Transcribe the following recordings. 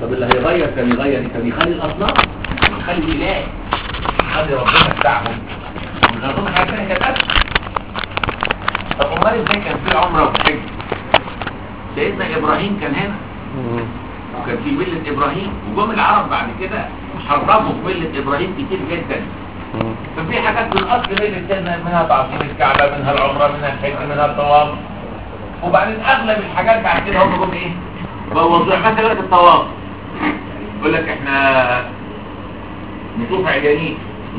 طب اللي هيغير كان يغير كان يخلي الاصنام يخلي الاله يخلي ربنا بتاعهم من اظن حاجه ثانيه كانت أسهل. طب امال ازاي كان في عمره وحج سيدنا ابراهيم كان هنا وكان في مله ابراهيم وجم العرب بعد كده حرموا في مله ابراهيم كتير جدا ففي حاجات من اصل مله سيدنا منها تعظيم الكعبه منها العمره منها الحج منها الطواف وبعدين اغلب الحاجات بعد كده هم جم ايه بوظوها مثلا الطواف يقول لك احنا نشوف عيانين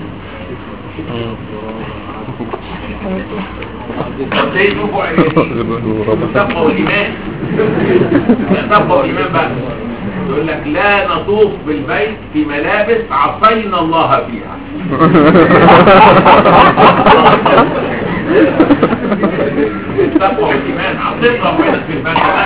طب ليه يشوفوا عيانين تبقى الايمان تبقى الايمان بقى يقول لك لا نطوف بالبيت في ملابس عصينا الله فيها تبقى الايمان عصينا ربنا في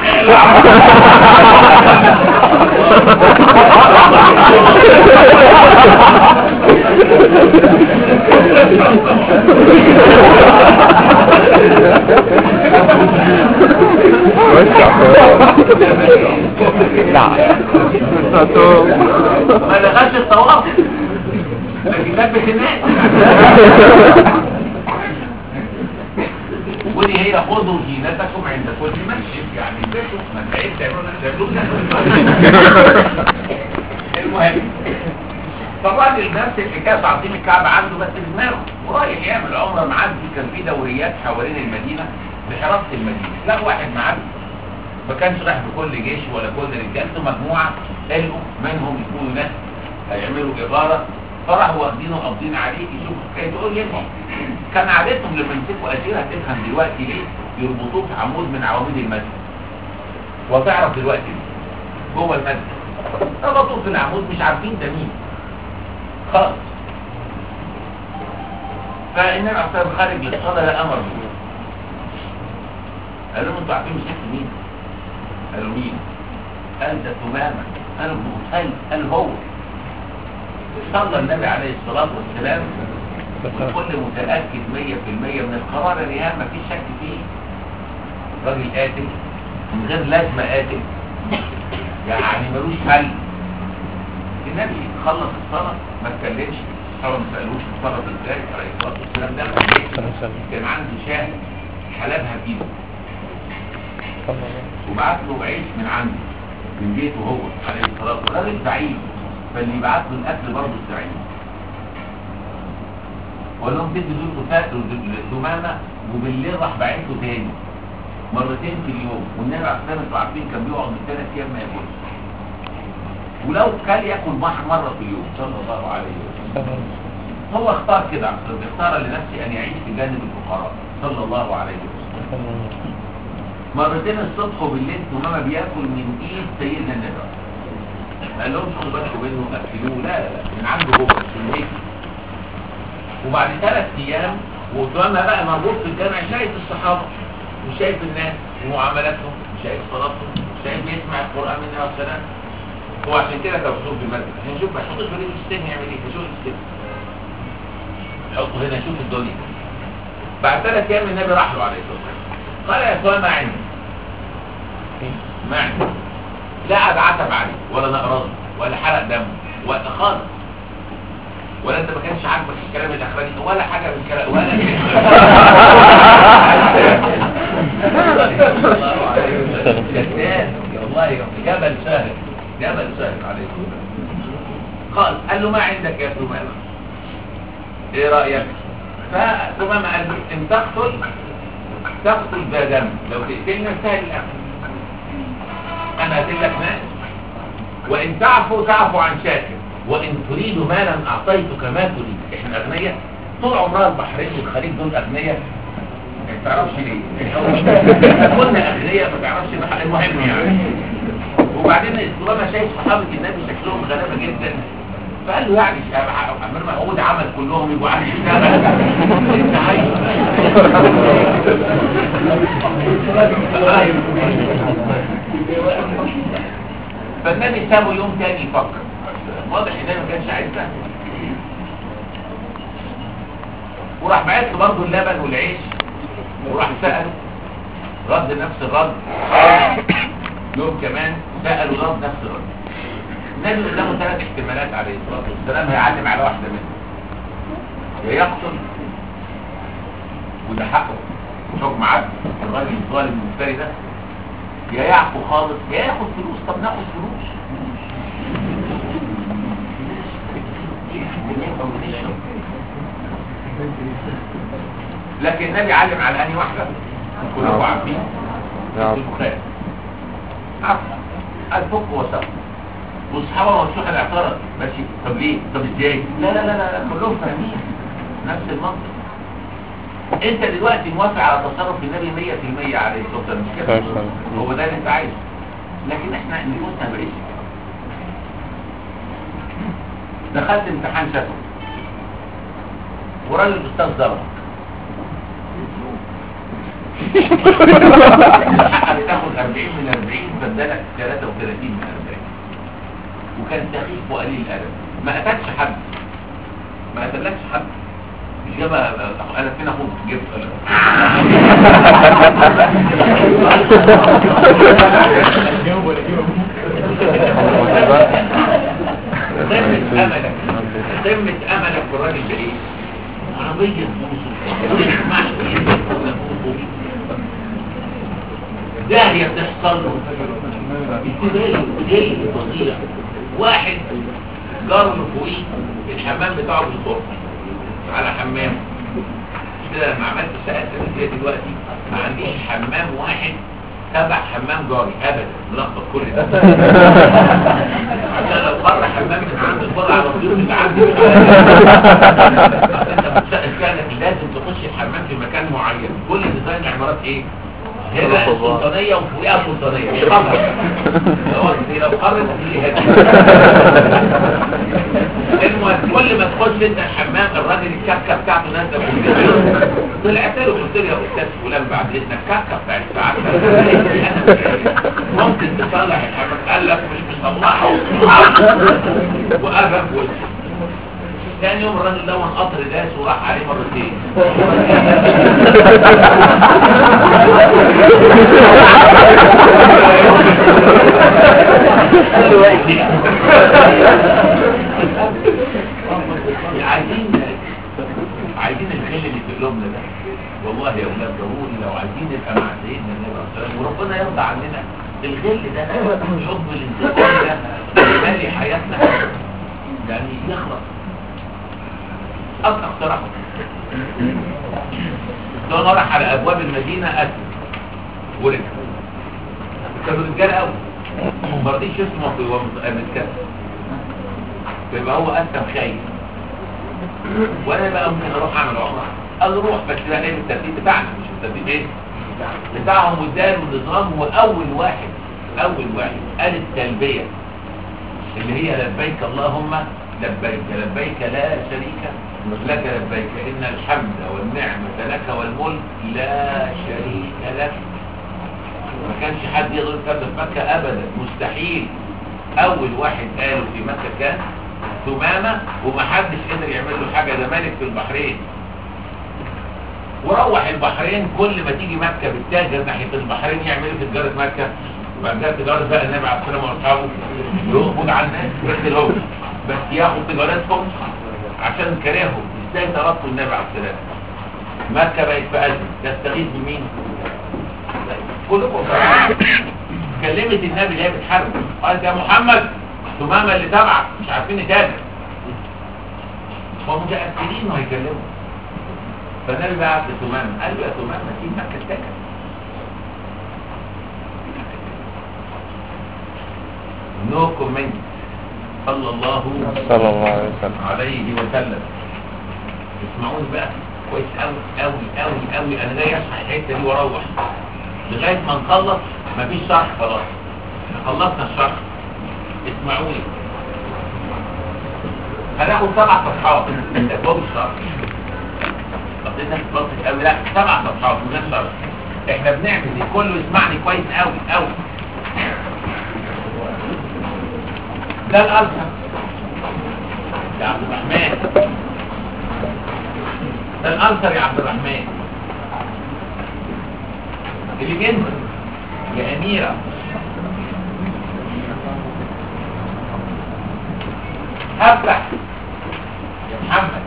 ما لغاش الطواف لكن لبس الناس ودي هي خذوا زينتكم عند كل مسجد يعني انتوا ما تعيد تعملوا المهم فالراجل نفس الحكايه تعظيم الكعبه عنده بس في دماغه ورايح يعمل عمره معدي كان في دوريات حوالين المدينه بحراسه المدينه لا واحد معدي ما كانش رايح بكل جيش ولا كل رجالته مجموعه لقوا منهم يكونوا ناس هيعملوا إغارة فراحوا واخدينه قابضين عليه يشوفوا حكاية تقول ليه كان عادتهم لما يمسكوا أسير هتفهم دلوقتي ليه يربطوه في عمود من عواميد المسجد وتعرف دلوقتي ليه جوه المسجد ربطوه في العمود مش عارفين ده مين خالص فالنبي عليه الصلاه والسلام خارج للصلاه لا امر به قال لهم انتوا عارفين مسكت مين؟ قالوا مين؟ قال ده تماما قالوا ابن قتيل قال هو صلى النبي عليه الصلاة والسلام والكل متأكد مية في المية من القرار الإيهام مفيش شك فيه راجل قاتل من غير لازمة قاتل يعني ملوش حل النبي خلص الصلاة ما اتكلمش الصحابة ما سألوش الصلاة ازاي عليه الصلاة والسلام ده كان عنده شاه حلبها فيه وبعت له عيش من عنده من بيته هو عليه الصلاة والسلام راجل زعيم فاللي يبعت له الاكل برضه الزعيم وقال لهم تدي دول قتال دمامه وبالليل راح باعته تاني مرتين في اليوم والنبي عليه الصلاه والسلام عارفين كان بيقعد من ثلاث ايام ما ياكلش ولو كان ياكل بحر مره في اليوم صلى الله عليه وسلم هو اختار كده عبد الرب اختار لنفسه ان يعيش في جانب الفقراء صلى الله عليه وسلم مرتين الصبح وبالليل ثمامه بياكل من ايد سيدنا النبي ما قال لهمش خدوا بالكم منه اكلوه لا لا لا من عنده هو في البيت وبعد ثلاث ايام وقدامنا بقى مربوط في الجامع شايف الصحابه وشايف الناس ومعاملاتهم وشايف صلاتهم وشايف بيسمع القران من النبي والسلام هو عشان كده كان مكتوب في المسجد عشان نشوف ما يحطش في السجن يعمل ايه يشوف السجن يحطه هنا يشوف الدنيا بعد ثلاث ايام النبي راح له عليه الصلاه والسلام قال يا اخوان ما عندي ما عندي لا اتعتب عليه ولا نقرض ولا حرق دمه ولا خالص ولا انت ما كانش عاجبك الكلام الاخراني ولا حاجه من الكلام ولا جداد والله جبل سهل جبل سهل عليه قال قال له ما عندك يا ثمامه ايه رايك فثمامه قال له ان تقتل تقتل بدم لو تقتلنا سهل الاكل انا ادلك ناس وان تعفو تعفو عن شاكر وان تريد مالا اعطيتك ما تريد احنا اغنياء طول عمرها البحرين والخليج دول اغنياء ما تعرفش ليه كنا اغنياء ما تعرفش بحق المهم يعني وبعدين الاسلام شايف صحابه النبي شكلهم غلابه جدا فقال له يعني امير مسعود عمل كلهم يبقوا عايز يشتغل انت عايز فالنبي سابه يوم تاني يفكر واضح ان ما كانش عايزها وراح بعت له برضه اللبن والعيش وراح سأله رد نفس الرد يوم كمان سأله رد نفس الرد النبي قدامه ثلاث احتمالات عليه الصلاه والسلام هيعلم على واحده منهم يا يقتل وده حقه حكم عدل الراجل الظالم المفتري ده يا يعفو خالص يا ياخد فلوس طب ناخد فلوس لكن النبي علم على انهي واحده كلكم عارفين نعم. البخاري عفو الفك وسط واصحابه مفتوح الاعتراض ماشي طب ليه طب ازاي لا لا لا لا لا، كلهم فاهمين نفس المنطق انت دلوقتي موافق على تصرف النبي 100% عليه الصلاه والسلام مش كده صحيح. هو ده اللي انت عايزه لكن احنا نفوسنا بقيش دخلت امتحان شفوي وراجل استاذ ضربك حقك تاخد 40 من 40 فادالك 33 من 40 وكان سخيف وقليل الادب ما قتلش حد ما قتلكش حد مش جاب انا فين اخوك جبت قمة املك قمة املك في الراجل ده ايه؟ عربية داهية بتحصل له ابتدائي جاي فظيع واحد جار له فوقيه الحمام بتاعه بالصبح على حمام مش كده لما عملت الشقه السنتيه دلوقتي ما عنديش حمام واحد تبع حمام جاري ابدا ملخبط كل ده عشان لو قر حمام من عند الفرع على الضيوف اللي عندي انت متسأل كانك لازم تخش الحمام في مكان معين كل ديزاين العمارات ايه؟ هنا سلطانية وفوقها سلطانية مش قمر لو لو قررت دي هنا المهم كل ما تخش انت الحمام الراجل الكبكه بتاعته نازله فوق طلعت له قلت له يا استاذ فلان بعد اذنك الكبكه بتاعت ساعات ممكن تصلح الحمام قال لك مش مصلحه وقفل في وشه ثاني يوم الراجل ده قطر داس وراح عليه مرتين عايزين عايزين الخل اللي في قلوبنا ده والله يا اولاد ضروري لو عايزين نبقى مع سيدنا النبي عليه الصلاه والسلام وربنا يرضى عننا الغل ده حب الانتقام ده يخلي حياتنا يعني يخلص أصلا اقترحه لو انا راح على ابواب المدينه قتل ورجع كانوا رجال قوي ما رضيش يسمع في هو متكسر فيبقى هو قسم خايف وانا بقى ممكن اروح اعمل عمره قال له روح بس ده ايه الترتيب بتاعنا مش الترتيب ايه بتاعهم واداله نظام واول واحد اول واحد قال التلبيه اللي هي لبيك اللهم لبيك لبيك لا شريك لك لبيك ان الحمد والنعمه لك والملك لا شريك لك ما كانش حد يقدر يتكلم في مكه ابدا مستحيل اول واحد قاله في مكه كان ثمامه ومحدش قدر يعمل له حاجه ده ملك في البحرين وروح البحرين كل ما تيجي مكة بالتاجر ناحية البحرين يعملوا في تجارة مكة وبعد كده تجارة بقى النبي عليه الصلاة والسلام وأصحابه يقبض على الناس بس الهو بس ياخد تجارتهم عشان كرههم ازاي تركوا النبي عليه السلام مكة بقت في أزمة تستغيث بمين؟ كلكم كلمت النبي اللي هي بتحارب قالت يا محمد ثمامة اللي تبعك مش عارفين نتاجر ومتأكدين انه هيكلمهم فالنبي بعت لثمامة قال له يا ثمامة سيب مكة السكن نو كومنت صلى الله صلى الله عليه وسلم عليه وسلم اسمعوني بقى كويس قوي قوي قوي قوي انا جاي اشرح الحته دي واروح لغايه ما نخلص مفيش شرح خلاص خلصنا الشرح اسمعوني هناخد سبع صفحات من ابواب الشرح طب دي الناس بسيط قوي لا سبع صفحات من غير شرح احنا بنعمل دي كله يسمعني كويس قوي قوي ده الأزهر يا عبد الرحمن ده الألسر يا عبد الرحمن اللي بينزل يا أميرة افتح يا محمد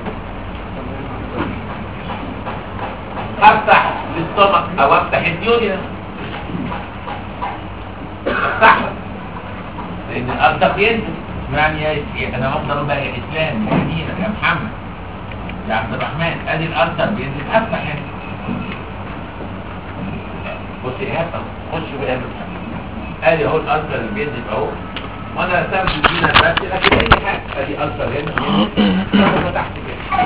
افتح الاستومك او افتح الديونيا افتحها لان الالتق ينزل يعني يا يا- انا افضل اقول بقى يا اسلام يا مدينه يا محمد يا عبد الرحمن ادي الالتق بينزل افتح هنا بص ايهاب أهو. خش بقى يا محمد. ادي اهو الالتر اللي بينزل اهو وانا رسمت فينا بس لكن اي حاجه ادي التر هنا انا فتحت كده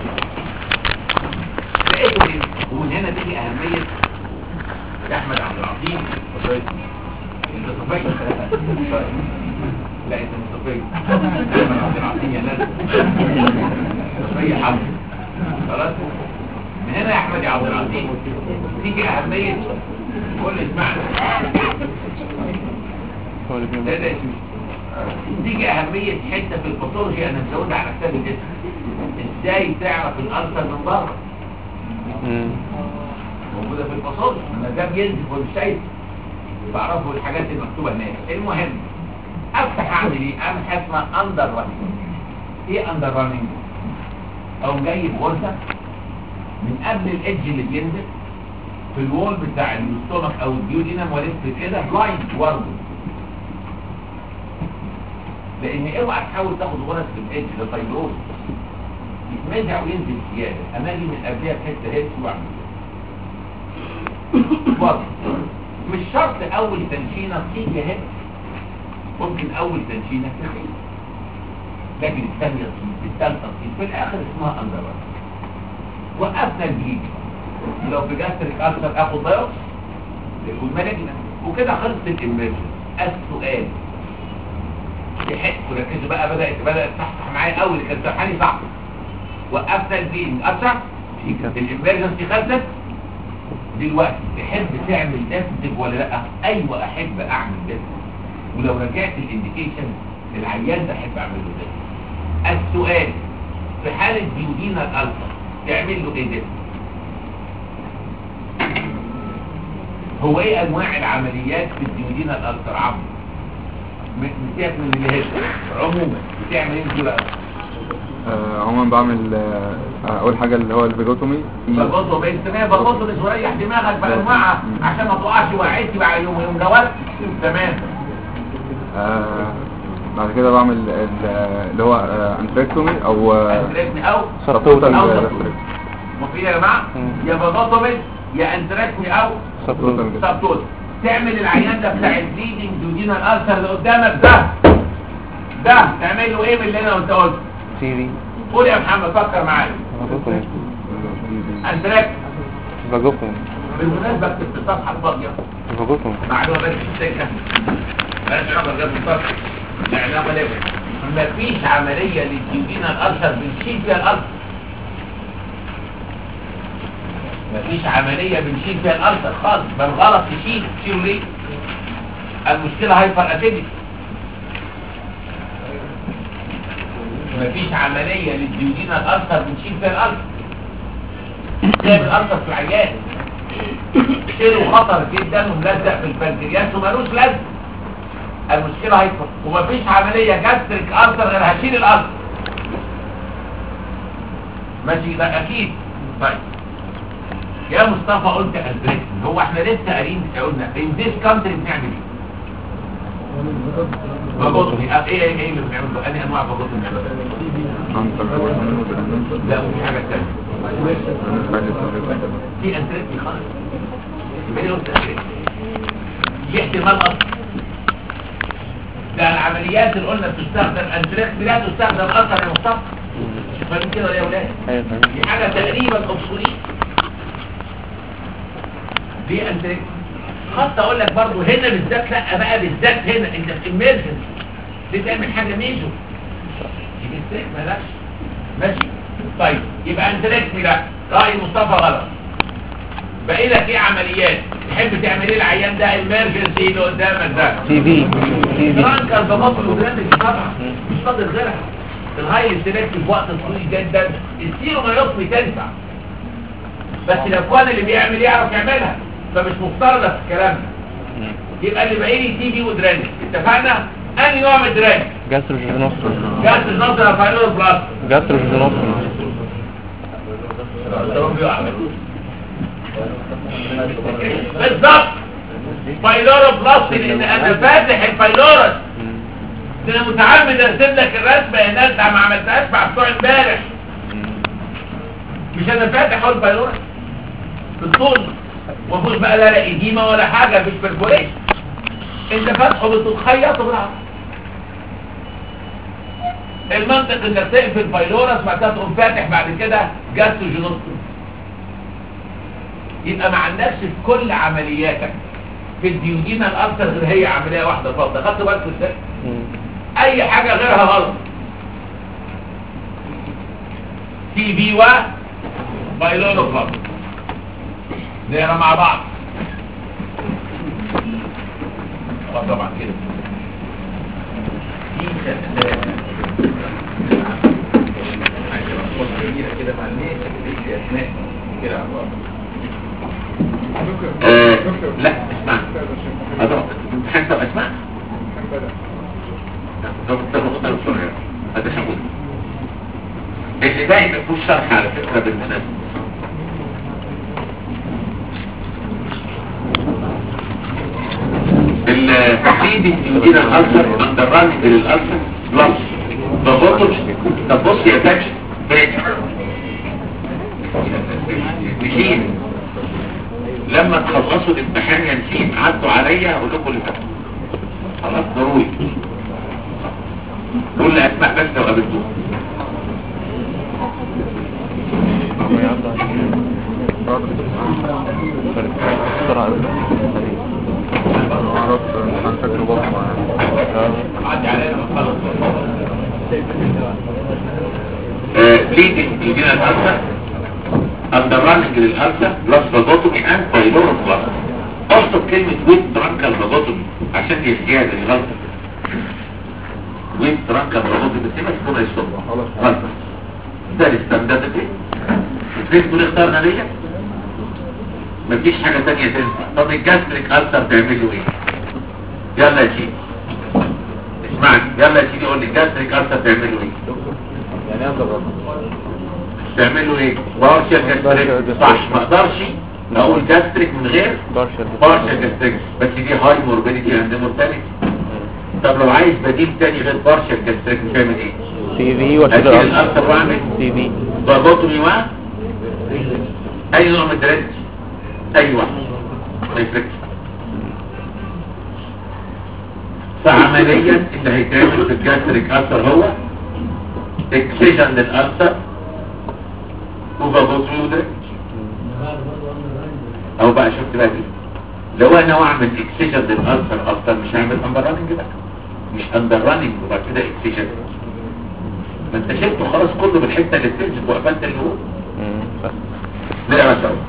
لقيته كده ومن هنا تيجي اهميه يا احمد عبد العظيم انت صفي لا انت مش صفي احمد عبد العظيم يا ناس صفي حمد خلاص من هنا يا احمد يا عبد العظيم تيجي اهميه كل اسمعنا هو اللي ده فيه ده اسمي تيجي أهمية حتة في الباثولوجي أنا مزودها على كتاب الاسم إزاي تعرف الألسر من بره مم. موجودة في الباثولوجي أنا ده بينزف ومش شايف بعرفه الحاجات المكتوبة هناك المهم أفتح أعمل إيه؟ أعمل حاجة اسمها أندر رانينج إيه أندر رانينج؟ أو جايب غرزة من قبل الإدج اللي بينزل في الوول بتاع الاستومك أو الديودينم ولف كده بلايند برضه لان اوعى تحاول تاخد غرز في الايدج ده فيبروز يتمزع وينزل زياده اما اجي من قبلها بحته هيك واعمل كده. واضح مش شرط اول تنشينه تيجي هيك ممكن اول تنشينه تخيل لكن الثانيه تصيب الثالثه تصيب في الاخر اسمها اندر وقفنا الجليد لو في جاستريك ألسر اخد بايوكس يكون مالجنا وكده خلصت الامبريشن السؤال تحسوا ركزوا بقى بدأت بدأت تصحصح معايا قوي اللي كان سرحاني صح وقفنا البين أسرع الامبرجنسي خلصت دلوقتي تحب تعمل ديفنتيف ولا لا ايوه احب اعمل ديفنتيف ولو رجعت الانديكيشن العيان ده احب اعمل له ديفنتيف السؤال في حالة ديودينا الالفا تعمل له ايه ديفنتيف هو ايه انواع العمليات في الديودينا الالفا عمرو مسيبك من اللي هي عموما بتعمل ايه انت بقى آه، عموما بعمل آه، اول حاجه اللي هو الفيجوتومي في بغضه باستماع بغضه بس وريح دماغك بانواعها عشان ما تقعش وقعتي بعد يوم يوم دوت تمام آه، بعد كده بعمل ال- اللي هو آه، انتريكتومي او آه، انتركني او سبتوتال أو جاستريك. مفيد يا جماعه مم. يا بغضه بس يا انتركني او سبتوتال سبتوت تعمل العيان ده بتاع البليدنج دودينا الالسر اللي قدامك ده ده تعمل له ايه من اللي انا قلت قلت سي دي قول يا محمد فكر معايا فاجوكم انتركت فاجوكم بالمناسبه اكتب في الصفحه الفاضيه فاجوكم معلومه بس في السكه بلاش خبر جاب الصفحه اعلام ليه مفيش عمليه للديودينا الالسر بنشيل فيها الالسر مفيش عمليه بنشيل فيها الالسر خالص بل غلط تشيل تشيله ليه المشكله هايبر اسيديتي مفيش عمليه للديودينا الالسر بنشيل فيها الالسر جايب الالسر في العيان شيله خطر جدا وملزق في البنكرياس ومالوش لازمه المشكله هايبر ومفيش عمليه جاستريك السر غير هشيل الالسر ماشي ده اكيد طيب يا مصطفى قلت البريكسن هو احنا لسه قارين قلنا ان ذيس كانتري بنعمل ايه باجوتومي اه، ايه ايه ايه اللي بنعمله انهي انواع باجوتومي لا وفي حاجه ثانيه في انتريكتي خالص يبقى ليه قلت انتريكتي في احتمال اصلا ده العمليات اللي قلنا بتستخدم انتريكتي لا تستخدم اصلا يا مصطفى فاهمين كده ولا يا ولاد ايوه فاهم دي حاجه تقريبا اوبسوليت دي انتريكتي خاصة اقول لك برضو هنا بالذات لا بقى بالذات هنا انت في اميرجنسي دي تعمل حاجه ميزو دي مستريك مالكش ماشي طيب يبقى انتريكتي لا راي مصطفى غلط باقي لك ايه عمليات تحب تعمل ايه العيان ده اميرجنسي اللي قدامك ده سي دي سي دي فرانكر ببطل الوزن طبعا مش فاضل غيرها الهاي سيلكتيف وقت طويل جدا السيرو ما يطفي تنفع بس لو كان اللي بيعمل يعرف يعملها فمش مفترضه في الكلام ده يبقى اللي باقي لي تي بي ودرينج اتفقنا انهي نوع من الدراج جاستروجينوستوم جاز النظر فايلور بلاس جاستروجينوستوم بالظبط فايلورا بلاس لان انا فاتح الفايلورس ده انا متعمد ارسم لك الرسمه يا ناس ده ما عملتهاش مع بتوع امبارح مش انا فاتح هو الفايلورس بالطول ومفيش بقى لا لا ايديما ولا حاجه مش برفوريشن انت فاتحه بتخيطه بالعرض المنطق انك تقفل فايلورس بعد كده تقوم فاتح بعد كده جاستروجينوستوم يبقى ما عندكش في كل عملياتك في الديودينا الاكثر غير هي عمليه واحده فقط خدت بالك ازاي اي حاجه غيرها غلط تي في و بايلورو بلس نقرا مع بعض اه طبعا كده دي كانت كده مع الناس دي اسماء كده على بعض آه، لا اسمع هذا امتحان طب اسمع طب طب نقطة بسرعة هذا شغل اللي باقي ما فيهوش شرح على فكرة بالمناسبة التحديد يدينا الألسر عند الرانج للألسر بلس ببطل طب بص يا باشا فاكر نسيت لما تخلصوا الامتحان يا نسيت عدوا عليا هقول لكم اللي فات خلاص ضروري كل اسماء بس لو قابلتوه بسرعة معرفش امتحان شكله بطمة يعني عدي علينا لما تخلص ليدنج يدينا الألسر underrunning للألسر بلس فاجوتومي and بايلورو بلس اصطب كلمة ويت ترانكال فاجوتومي عشان هي زيادة دي غلطة ويت ترانكال فاجوتومي بس ما تكون يصطب غلطة ده الاستنداد ايه اثنين دول اختارنا ليا مفيش حاجة تانية تنفع طب الجاستريك ألسر تعملوا ايه يلا يا سيدي اسمعني يلا يا سيدي قول لي الجاستريك ألسر تعملوا ايه يعني انت غلط تعملوا ايه بارشال جاستريك صح ما اقدرش اقول جاستريك من غير بارشل بارشال جاستريك بس دي هاي موربيديتي اند مورتاليتي طب لو عايز بديل تاني غير بارشال جاستريك تعمل ايه سي في اشيل وكده الالسر واعمل سي في ضرباتهم يوان اي نوع من الدرج اي واحد ما يفرقش فعمليا اللي هيتعمل في الجاستريك ألسر هو اكسجن للألسر وبابوس ويودرج او بقى شفت بقى دي لو انا اعمل اكسجن للألسر اصلا مش هعمل اندر راننج بقى مش اندر راننج وبعد كده اكسجن ما انت شلته خلاص كله بالحته اللي بتمسك وقفلت اللي هو نقرا سوا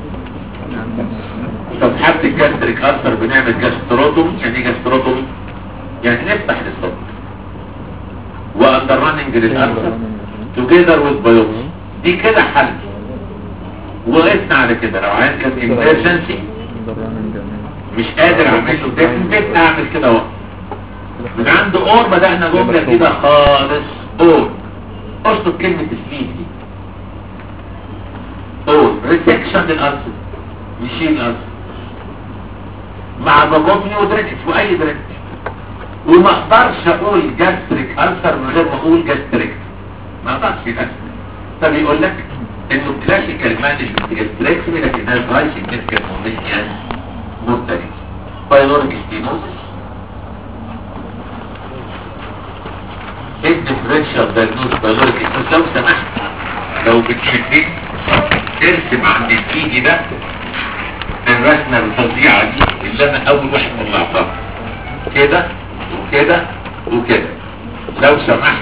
طب حد الجاستريك ألسر بنعمل جاستروتومي يعني ايه جاستروتومي يعني نفتح الصدر واندر راننج للألسر together with biopsy دي كده حل وقفنا على كده لو عايز كان emergency مش قادر اعمل له definitive اعمل كده وقت من عند اور بدأنا جملة كده خالص اور اشطب كلمة سليب دي اور ريسكشن للألسر يشيل الألسر مع ضغطني ودرجة واي درجة وما اقدرش اقول جاستريك ألسر من غير ما اقول جاستريك ما اقدرش للأسف طب يقول لك انه كلاسيكال مانجمنت جاستريكتومي لكنها غاية سيجنفكت مومنتيان مورتاليتي بايلوريك ستينوسيس الديفرنشال دايجنوز بايلوريك ستينوسيس لو سمحت لو بتشدد ارسم عند الايدي ده الرسمة الفظيعة دي اللي انا اول واحد طلعتها كده وكده وكده لو سمحت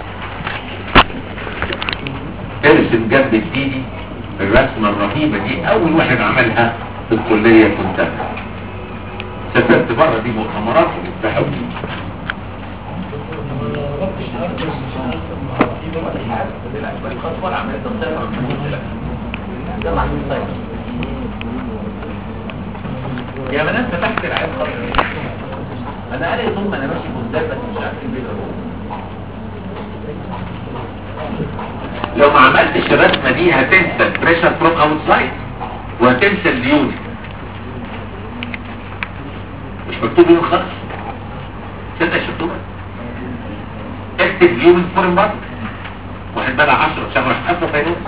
ارسم جنب ايدي الرسمة الرهيبة دي اول واحد عملها في الكلية كنت انا سافرت بره دي مؤتمرات وجبتها ودي يا بنات فتحت العيال خالص انا قالي طول ما انا ماشي قدام بس مش عارفين بيقروا لو ما عملتش الرسمه دي هتنسى البريشر فروم اوتسايد وهتنسى اليونت مش مكتوب يوم خالص تصدق شفتوها اكتب يوم فورم بارك واحد بقى 10 شهر راح قفل فيروس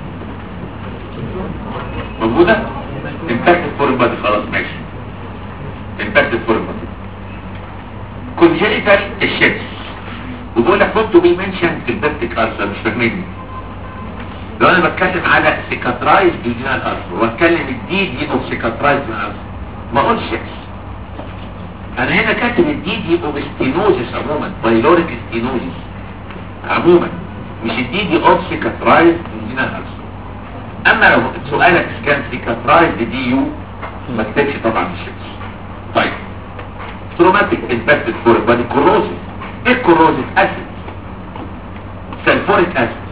موجوده امباكت فورم بادي خلاص ماشي امباكت فورم بادي كونجينيتال الشيبس وبقول لك كنت بي منشن في البيبتيك ارثر مش فاهميني لو انا بتكلم على سيكاترايز ديجينال ارثر واتكلم الدي دي اوف سيكاترايز ارثر ما اقولش شيبس انا هنا كاتب الدي دي اوف ستينوزيس عموما بايلوريك ستينوزيس عموما مش الدي دي اوف سيكاترايز ديجينال ارثر اما لو سؤالك كان سيكاترايز دي يو ما تكتبش طبعا الشيبس طيب تروماتيك امباكتد فور بادي كوروزيف ايه الكوروزيف اسيد سلفوريك اسيد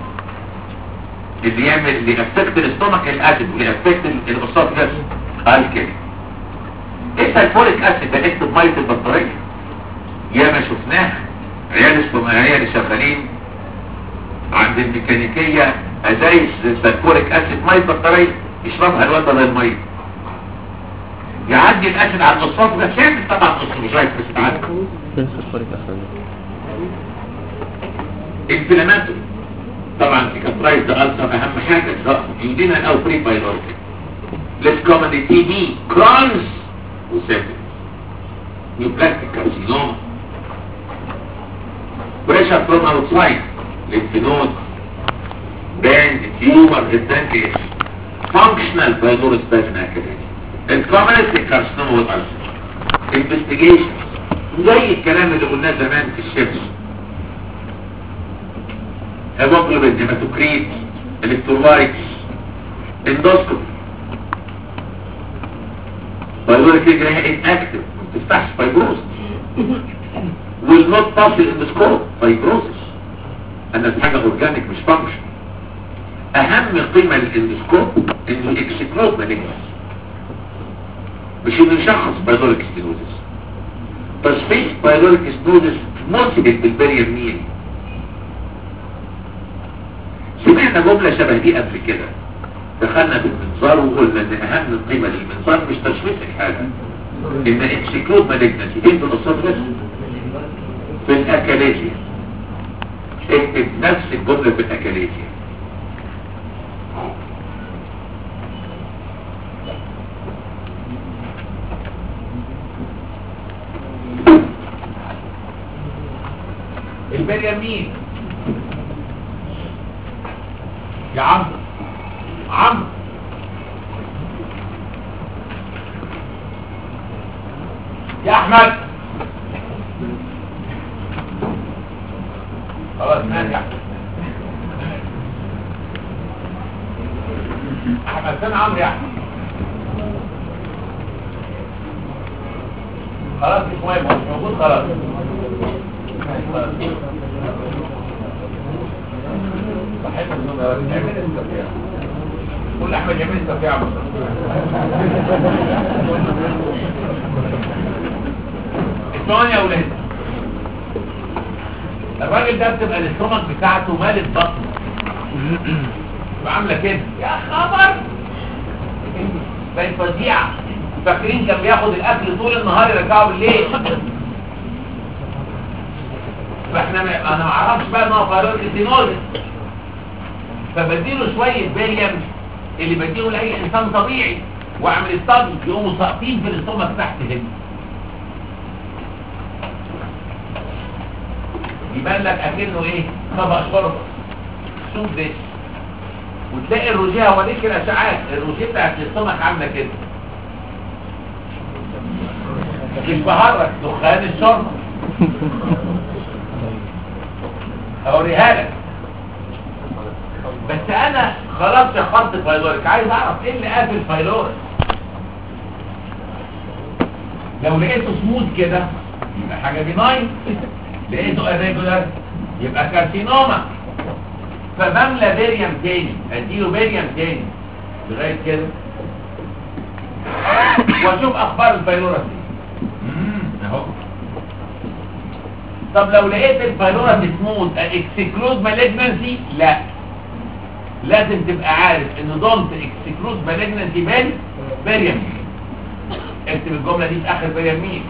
اللي يعمل اللي افكت الاستومك الاسيد واللي افكت الاسوفجس قال كده ايه سلفوريك اسيد ده اكتب ميه البطاريه يا ما شفناها عيال الصناعيه اللي شغالين عند الميكانيكيه ازايز سلفوريك اسيد ميه بطاريه يشربها الواد بدل الميه يعدي الاسيد على الاسوفجس يعمل طبعا اسوفجايتس تعدي تنسى الفرق أحسن انفلاماتوري طبعا سيكاترايز ده ألسر أهم حاجة سواء يودينا أو بري بايلوريك ليس كومن تي بي كرونز وسيفل نيوبلاستيك كارسينوما بريشر فروم اوتسايد لينفينود باند تيومر البانكيس فانكشنال بايلوريس بازن اكاديمي الكومنست كارسينوما والألسر انفستيجيشن زي الكلام اللي قلناه زمان في الشمس هيموجلوبين هيماتوكريت الكترولايتس اندوسكوبي بايلوريك ريجري اناكتف ما بتفتحش فايبروز will not pass الاندوسكوب فايبروزس انا في حاجه اورجانيك مش فانكشن اهم قيمه للاندوسكوب انه اكسكلود مالجنس مش انه يشخص بايلوريك ستينوزس تشخيص بايلوريك ستينوزس مثبت بالبريم مين سمعنا جملة شبه دي قبل كده دخلنا بالمنظار وقلنا ان اهم قيمة للمنظار مش تشخيص الحالة ان اكسكلود مالجنسي فين في الاسطرس في الاكاليزيا اكتب نفس الجملة في الاكاليزيا البريمين يا عم عم يا احمد خلاص ماشي يا احمد احمد فين عمرو يا احمد خلاص مش مهم هو مش موجود خلاص خلاص. بحب الزوم يا ولد. اعمل التفريع قول احمد يعمل التفريع بس اسمعوني يا ولاد الراجل ده بتبقى الاستومك بتاعته مالت بطنه تبقى عامله كده يا خبر بقت فظيعه فاكرين كان بياخد الاكل طول النهار يرجعه بالليل فاحنا ما انا ما اعرفش بقى ان هو قرار الدينوزس فبديله شويه بيريم اللي بديله لاي انسان طبيعي واعمل استادي يقوموا ساقطين في الاستومك تحت هنا يبان لك اكنه ايه طبق شوربه شوف ده وتلاقي الروجيه هوريك الاشعاعات الروجيه بتاعت الاستومك عامله كده مش بهرج دخان الشوربه هوريها لك بس انا خلاص شخصت فايلوريك عايز اعرف ايه اللي قافل فايلوريك لو لقيته سموث كده يبقى حاجه بيناين لقيته irregular يبقى كارسينوما فبملى بيريم تاني اديله بيريم تاني لغايه كده واشوف اخبار الفيروس دي امم اهو طب لو لقيت البايلورا سموث اكسكلود مالجنسي لا لازم تبقى عارف ان دونت اكسكلود مالجنسي بين بيريم اكتب الجمله دي في اخر بيريم مين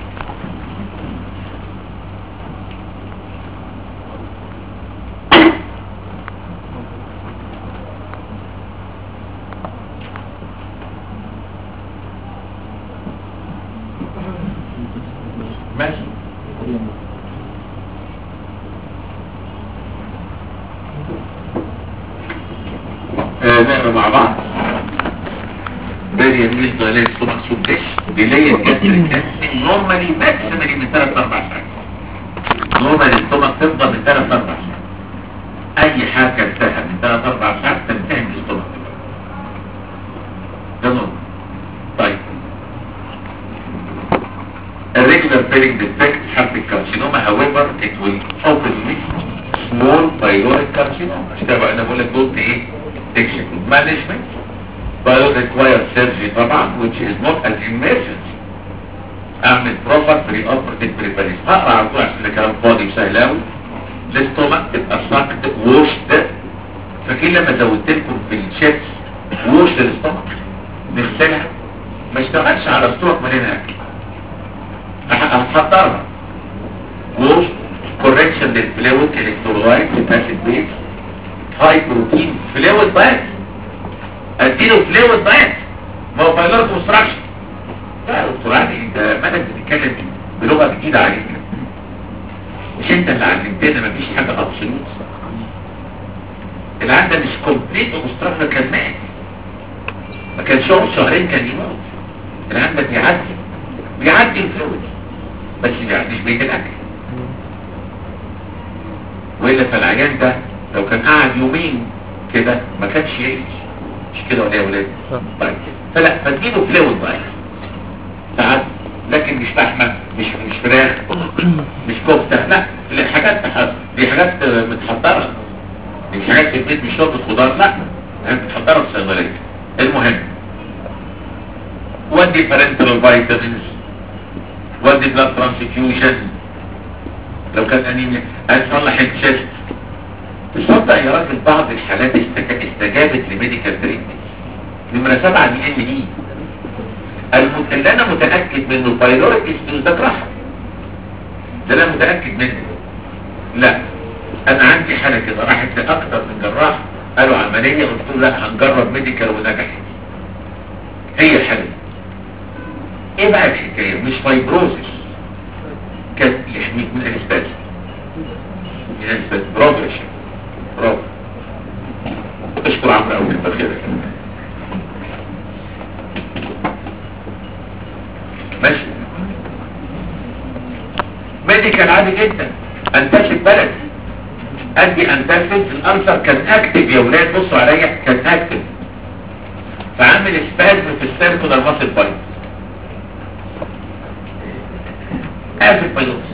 ماشي آه، نقرا مع بعض باري يميل ضلال مقصود دش ديلي الجسر نورمالي ماكسيمالي من 3 4 ساعات نورمالي السtomach تفضل من 3 4 ساعات اي حاجه انتهى من 3 4 ساعات تنتهي من السtomach ده نورمال طيب الريجولار فيلينج ديفكت حرف الكارسينوما however it will open with small pyloric carcinoma عشان كده بقى انا بقول لك قلت ايه execute management but require surgery طبعا which is not an emergency اعمل proper pre-operative preparation هقرا على طول عشان ده كلام فاضي وسهل قوي الاستومك تبقى صاحبة ووش ده فاكرين لما زودت لكم في الشيبس ووش للاستومك نغسلها ما اشتغلش على استومك مليانة اكل هتحضرها ووش correction للفلويد الكترولايت acid base هاي بروتين فلويد دايت اديله فلويد دايت ما هو بايلور كونستراكشن لا يا دكتور علي انت مالك بتتكلم بلغه جديده عليك مش انت اللي علمتنا مفيش حاجه ابسولوت العيان ده مش كومبليت اوبستراكشن كان مات ما كانش يقعد شهرين كان يموت العيان ده بيعدي بيعدي الفلويد بس ما بيعديش بيت الاكل والا فالعيان ده لو كان قاعد يومين كده ما كانش يعيش مش كده ولا يا ولاد صح. طيب فلا فتجيله فلويد بقى ساعات لكن مش لحمه مش مش فراخ مش كفته لا لا، حاجات تح- دي حاجات متحضره دي مش حاجات في البيت مش شوربه خضار لا حاجات متحضره في الصيدليه المهم ودي بارنتال فيتامينز ودي بلاد ترانسفيوجن لو كان انيميا هتصلح الشيست تصدق يا راجل بعض الحالات استك- استجابت لميديكال تريتمنت نمرة سبعة دي ان دي الم- اللي انا متأكد منه بايلوريك ستينوز ده جراحة ده انا متأكد منه لا انا عندي حالة كده راحت لاكتر من جراح قالوا عملية قلت له لا هنجرب ميديكال ونجحت هي الحالة دي. ايه بقى الحكاية مش فايبروزس كانت يحميك من الاسباز من الاسباز برافو يا شيخ برافو اشكر عمرو قوي كتر خيرك ماشي ميديكال عادي جدا انتشت بلد ادي انتشت الانسر كان اكتف يا ولاد بصوا عليا كان اكتف فعمل سبازم في السيركولار ماسل بايت قافل بايوس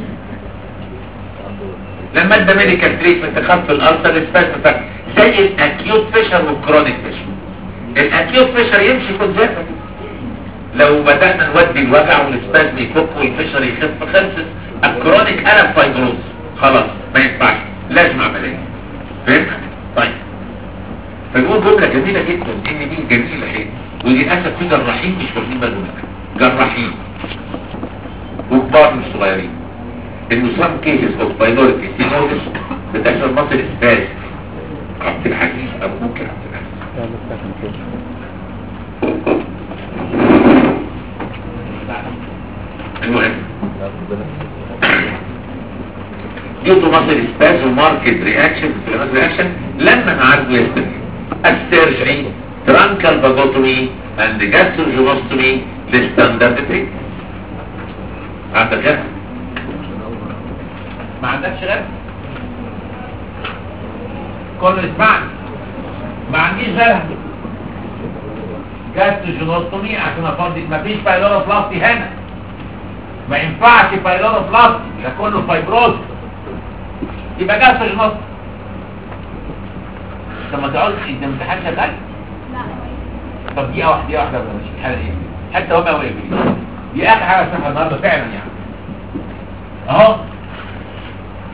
لما ادى ميديكال تريتمنت خف الالسر سبازم بتاع زي الاكيوت فيشر والكرونيك فيشر الاكيوت فيشر يمشي كونزرفتيف لو بدأنا نودي الوجع والسبازم يفك والفشر يخف خلصت الكرونيك قلب فايبروز خلاص ما ينفعش لازم عملية فهمت؟ طيب فنقول جملة جميلة جدا ان دي جميلة اهي وللأسف في جراحين مش واخدين بالهم منها جراحين وكبار مش صغيرين انه سام كيسز اوف بايلوريتي سينوزس بتحصل مصر سباز عبد الحكيم ابوك يا عبد الحكيم المهم due to muscle spasm market reaction inflammatory reaction لما نعالجه يستمر السيرجري truncal vagotomy and gastrogynostomy للستاندرد تريت عندك غيرها ما عندكش غيرها كله اسمعني ما عنديش غيرها جاستروجينوستومي عشان افضي مفيش بايلورا بلاستي هنا ما ينفعش بايلورا بلاستي ده كله فايبروز يبقى جاستروجينوستومي طب ما تقعدش انت امتحان شغال طب دقيقه واحده دقيقه واحده مش الحاله ايه حتى وما واقف دي اخر حاجه اسمعها النهارده فعلا يعني اهو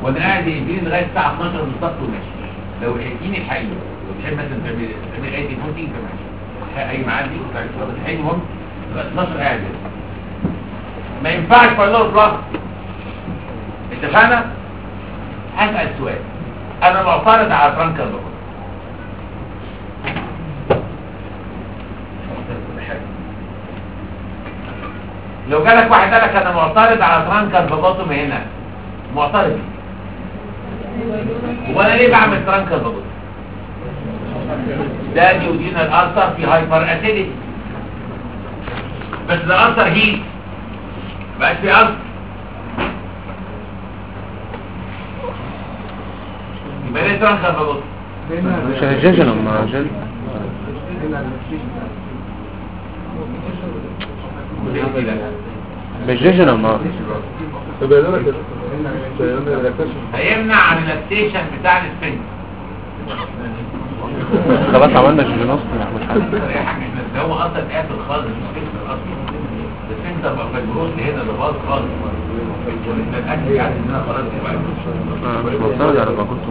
وانا قاعد يديني لغايه الساعه 12 بالظبط وماشي لو لقيتيني الحقيقه لو بتحب مثلا تعمل تعمل اي تليفون تيجي فماشي اي ميعاد دي وتعمل صلاه الحقيقه المهم لغايه 12 قاعد هنا. ما ينفعش فايلور بلاس اتفقنا؟ هسأل سؤال انا معترض على فرانكر بقول لو جالك واحد قال لك انا معترض على ترانكر ببطن هنا معترض وانا ليه بعمل ترانكر ببطن ده ديودينا الالسر في هايبر اسيديتي بس ده الالسر هيت بقاش في السر يبقى ليه ترانكر ببطن مش هجاجنا مع جل بجاجنا مع هيمنع عن اللاكتيشن بتاع السفنج خلاص عملنا جيجينوس مش حل يا حاج احنا ده هو اصلا قافل خالص مش فلتر اصلا الفلتر بقى فيبروس هنا ده باظ خالص وانت الاكل يعني ان انا خلاص دلوقتي آه، مش معترض على ما كنت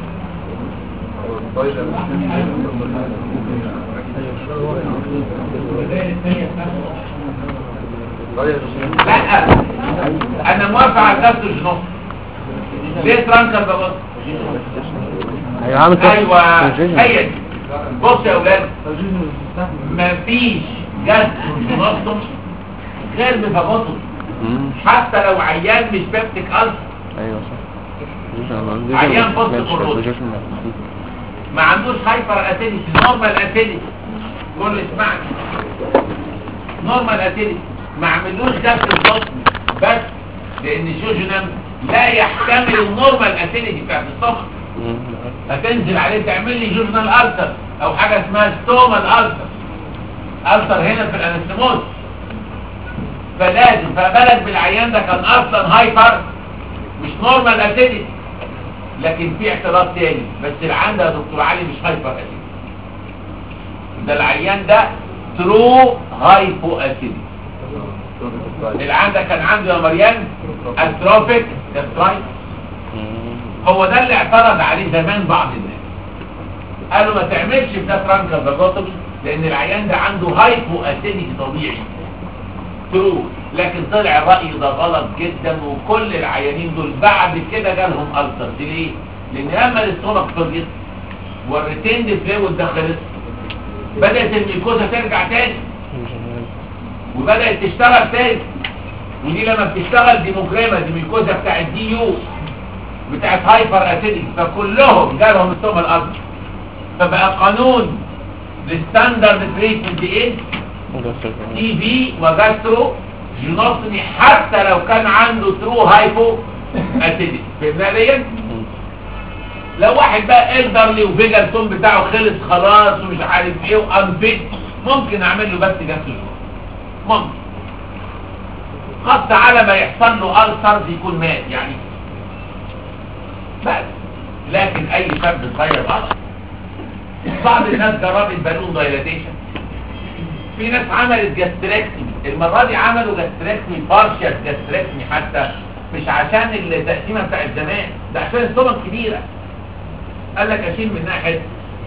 لا انا موافق على الجاستروجينوس ليه ترانكر ده بص ايوه عامل ايوه هي دي بص يا اولاد مفيش جاستروجينوس غير بفاجوتو حتى لو عيان مش بيبتيك ألسر ايوه صح عيان بص الخروج. ما عندوش هايبر اسيديتي نورمال اسيديتي قول له اسمعني نورمال اسيديتي ما عملوش جاستروجينوس بس لان الجوجينم لا يحتمل النورمال اسيديتي بتاعت الصخر هتنزل عليه تعمل لي جورنال ألسر او حاجة اسمها ستومال ألسر ألسر هنا في الانستموز فلازم فبالك بالعيان ده كان اصلا هايبر مش نورمال اسيديتي لكن في اعتراض تاني بس العيان ده يا دكتور علي مش هايبر اسيديتي ده العيان ده ترو هايبو اسيديتي العيان ده كان عنده يا مريان اتروفيك جاسترايتس هو ده اللي اعترض عليه زمان بعض الناس قالوا ما تعملش في ده فرانكا فاجوتومي لان العيان ده عنده هايبو اسيديتي طبيعي ترو لكن طلع الرأي ده غلط جدا وكل العيانين دول بعد كده جالهم ألسر دي ليه؟ لان لما الاستومك فضيت والريتيند فلويد دخلت بدأت الميكوزا ترجع تاني وبدأت تشتغل تاني ودي لما بتشتغل ديموجراما دي ميكوزا بتاعت دي يو بتاعت هايبر اسيديك فكلهم جالهم السوم الارض فبقى قانون الستاندرد تريتمنت ايه تي في وجاسترو جينوسمي حتى لو كان عنده ترو هايبو اسيديك فهمنا ليا لو واحد بقى الدرلي وفيجر توم بتاعه خلص خلاص ومش عارف ايه وانفيت ممكن اعمل له بس جاسترو ممكن خاصة على ما يحصل له ألسرز يكون مات يعني بس لكن اي شاب صغير غلط بعض الناس جربت بالون دايلاتيشن في ناس عملت جاستريكتمي المرة دي عملوا جاستريكتمي بارشال جاستريكتمي حتى مش عشان التقسيمة بتاعت زمان ده عشان السمك كبيرة قال لك اشيل منها حته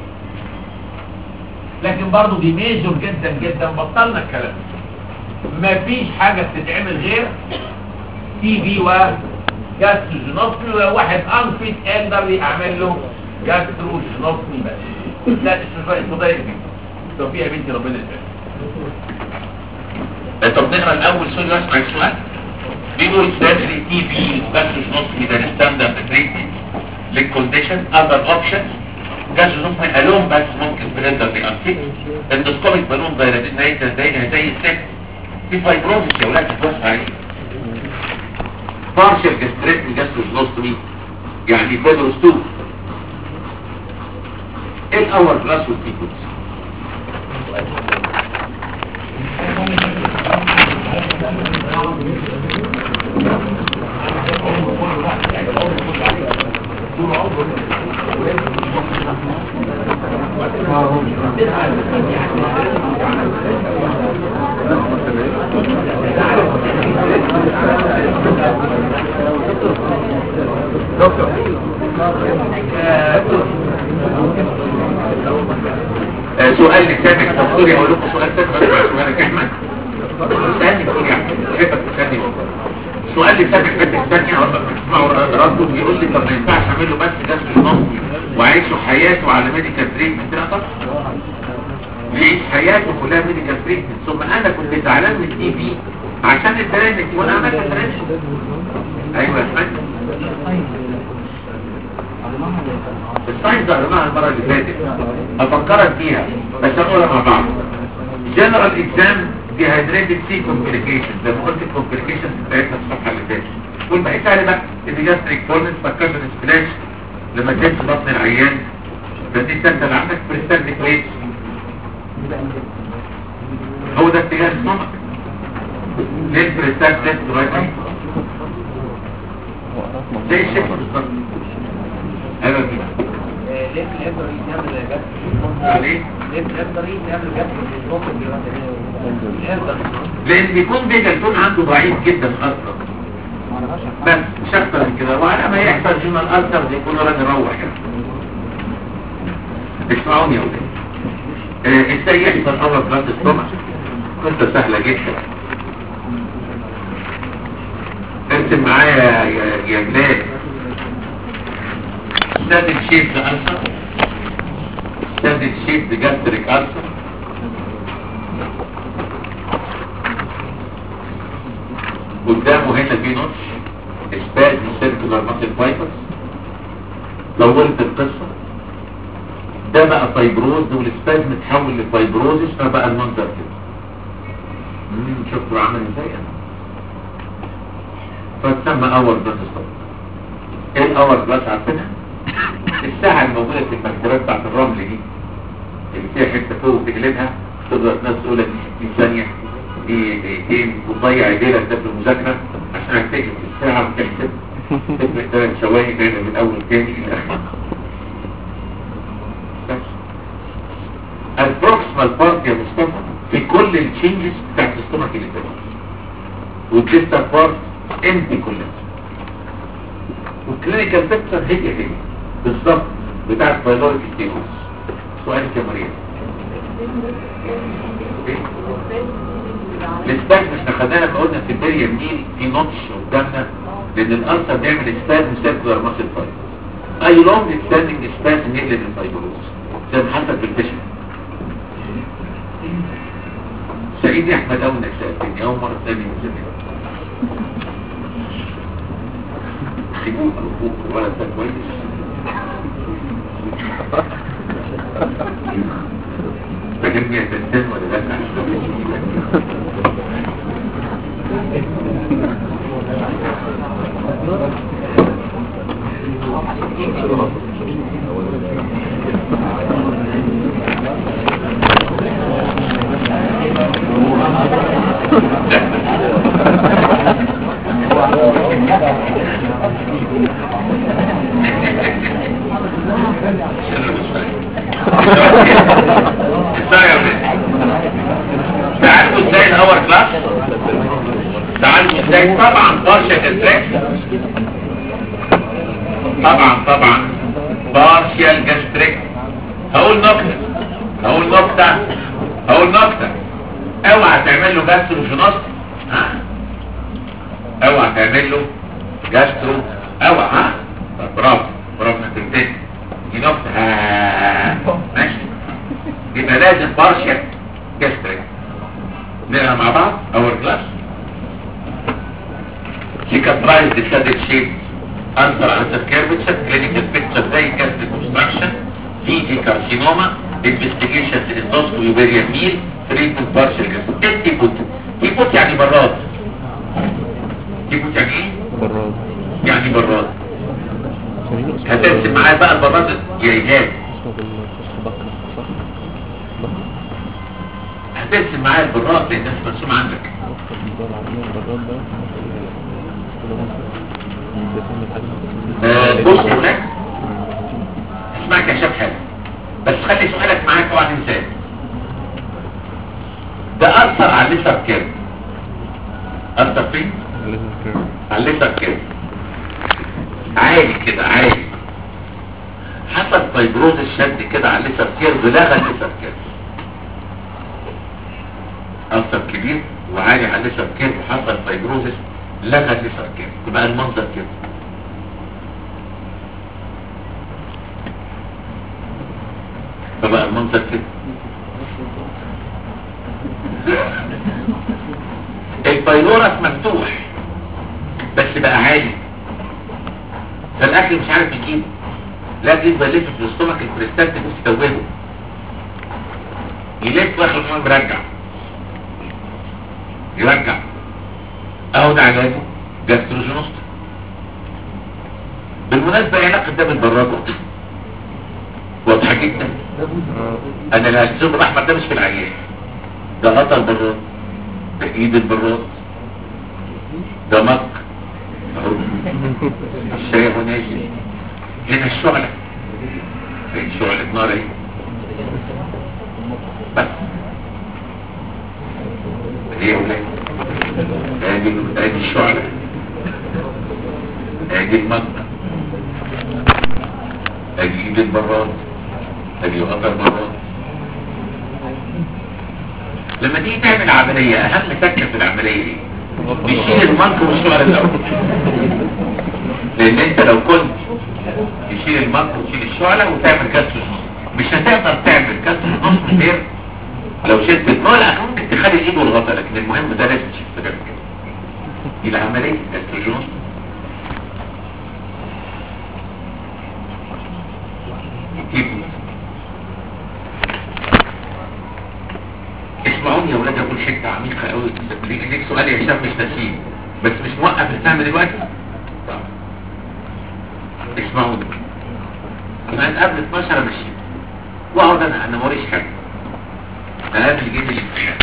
لكن برضه دي ميجور جدا جدا بطلنا الكلام مفيش حاجة بتتعمل غير تي في و جاستروجينوسمي ولو واحد انفيت اقدر اعمل له جاستروجينوسمي بس لا استشفاء الفضائي توفيق يا بنتي ربنا يسعدك طب نقرا الاول سوري واسمع السؤال بيقول سيرجري تي في جاستروجينوسمي ده الستاندرد تريتمنت للكونديشن اذر اوبشن جاستروجينوسمي الون بس ممكن بريندر بي انفيت اندوسكوبيك بالون دايركت زي زي السكس في فايبروزس يا ولاد تتوسع عليه partial gastrectomy gastrostomy يعني فيبروس 2 ايه الاول كلاس والسيكونس دكتور آه، سؤال لسامك دكتور اقول لكم سؤال تاني بس مع سؤالك يا احمد استني كتير يا احمد بحبك تستني سؤال لسامك بس استني اسمعوا رده بيقول لي طب ما ينفعش اعمل له بس جسم النصي واعيشه حياته على ميديكال تريتمنت لا طبعا يعيش حياته كلها ميديكال تريتمنت ثم انا كنت زعلان من التي في عشان التريننج وانا عملت التريننج ايوه يا احمد الساينس قرناها المرة اللي فاتت افكرك فيها بس هنقولها مع بعض جنرال اكزام ديهايدريتد سي كومبليكيشن زي ما قلت الكومبليكيشن بتاعتنا الصفحه اللي فاتت والباقي سهل بقى الجاستريك فورنس بكشن سبلاش لما تنسى بطن العيان بس انت انت اللي عندك بريستالتيك ريت هو ده اتجاه السمك ليه البريستالتيك رايت زي الشكل بالظبط ايوه كده ليه الابر يعمل جسم عليه ليه الابر يعمل جسم ممكن الابر لان بيكون بيجا الكون عنده ضعيف جدا اصلا بس مش اكتر من كده وعلى ما يحصل جنال الالتر يكون راجل روح يعني اسمعوني يا ولاد آه، ازاي يحصل اول بلاد ستومك قصه سهله جدا ارسم معايا يا يا بلاد ستاتيك شيب الالتر ستاتيك شيب جاستريك التر قدامه هنا في نوتش اسباز سيركولار ماسل فايبرز طولت القصة ده بقى فايبروز والاسباز متحول لفايبروزس فبقى المنظر كده امم شفتوا عمل ازاي انا فتسمى اور بلاد ستوب ايه الاور بلاد عارفينها الساعة الموجودة في المكتبات بتاعت الرمل دي اللي فيها حتة فوق تقلبها تقدر الناس تقول لك 60 ثانية دي دقيقتين وتضيع ليلة ده في المذاكرة عشان اكتشف الساعة وتحسب تفرق ثلاث ثواني دايما من اول تاني الى اخر بس البروكسمال بارت يا مصطفى في كل التشينجز بتاعت السtomach اللي فاتت والديستال بارت امتي كلها والكلينيكال بيكتشر هي هي بالظبط بتاعت بايلوريك ستيروس سؤال يا مريم إيه؟ الاسباج مش نخدها لما قلنا في البريا ميل في نوتش قدامنا لان الالسر بيعمل اسباج سيركولار ماسل فايبر اي لونج ستاندنج اسباج نقلب الفايبروز زي ما حصل في البشر سعيد يا احمد اول انك سالتني اول مره تسالني من زمان سيبوك وفوق ولا ده كويس فاهمني يا بنتين ولا لا تعالوا ازاي الاور كلاس تعالوا ازاي طبعا بارشال جاستريك طبعا طبعا بارشال جاستريك هقول نكتة هقول نكتة هقول نكتة اوعى تعمل له جاسترو جينوستي ها اوعى تعمل له جاسترو اوعى ها طب برافو برافو انك تنتهي دي نكتة ها ماشي يبقى لازم بارشال جاستريك نقرا مع بعض اور كلاس cicatrize the studded shape answer answer curvature clinical picture زي gastric obstruction VG carcinoma investigation endoscopy ovarian meal treatment partial gastric ايه تيبوت تيبوت يعني براد تيبوت يعني ايه براد يعني براد سمينه اسمه هترسم معايا بقى البراد يا ايجاد اسمه بالفصل بكر صح؟ بكر هترسم معايا البراد لان الناس مرسوم عندك بكر بالدول العربية البراد ده بيسمى آه، بص هناك اسمعك يا شاب حاجة بس خلي سؤالك معاك اوعى تنساه ده اثر على الليسر كام اثر فين على الليسر كام عالي كده عالي حصل فايبروز الشد كده على الليسر كيرف لغى الليسر كيرف أثر كبير وعالي على الليسر كيرف وحصل فايبروزس لغى الليسر كيرف تبقى المنظر كده فبقى المنظر كده البايلورس مفتوح بس بقى عالي فالاكل مش عارف يجيبه لا يفضل يلف في الاستومك البريستاتيك مستوبه يلف واخر المهم مرجع يرجع اهو ده علاجه جاستروجينوست بالمناسبة ايه علاقة ده بالبراده واضحة جدا انا الهلسوم الاحمر ده مش في العيان ده غطى البراد ده ايد البراد ده مك اهو الشاي هو ناشي هنا الشعلة هي شعلة نار اهي بس ايه يا ولاد ادي ادي الشعلة ادي المك ادي ايد البراد ادي غطى البراد لما تيجي تعمل عملية اهم تكة في العملية ايه بيشيل المنك والشعر الاول لان انت لو كنت تشيل المنك وتشيل الشعلة وتعمل كسر نص مش هتقدر تعمل كسر نص غير لو شلت المولع ممكن تخلي الايد والغطا لكن المهم ده لازم تشيل كده دي العملية استروجين يجيب اسمعوني يا ولاد اقول حته عميقه قوي ليك سؤال يا هشام مش نسيم بس مش موقف الفهم دلوقتي طب. اسمعوني انا قبل 12 ماشي واقعد انا انا موريش حاجه انا قبل جيت الامتحان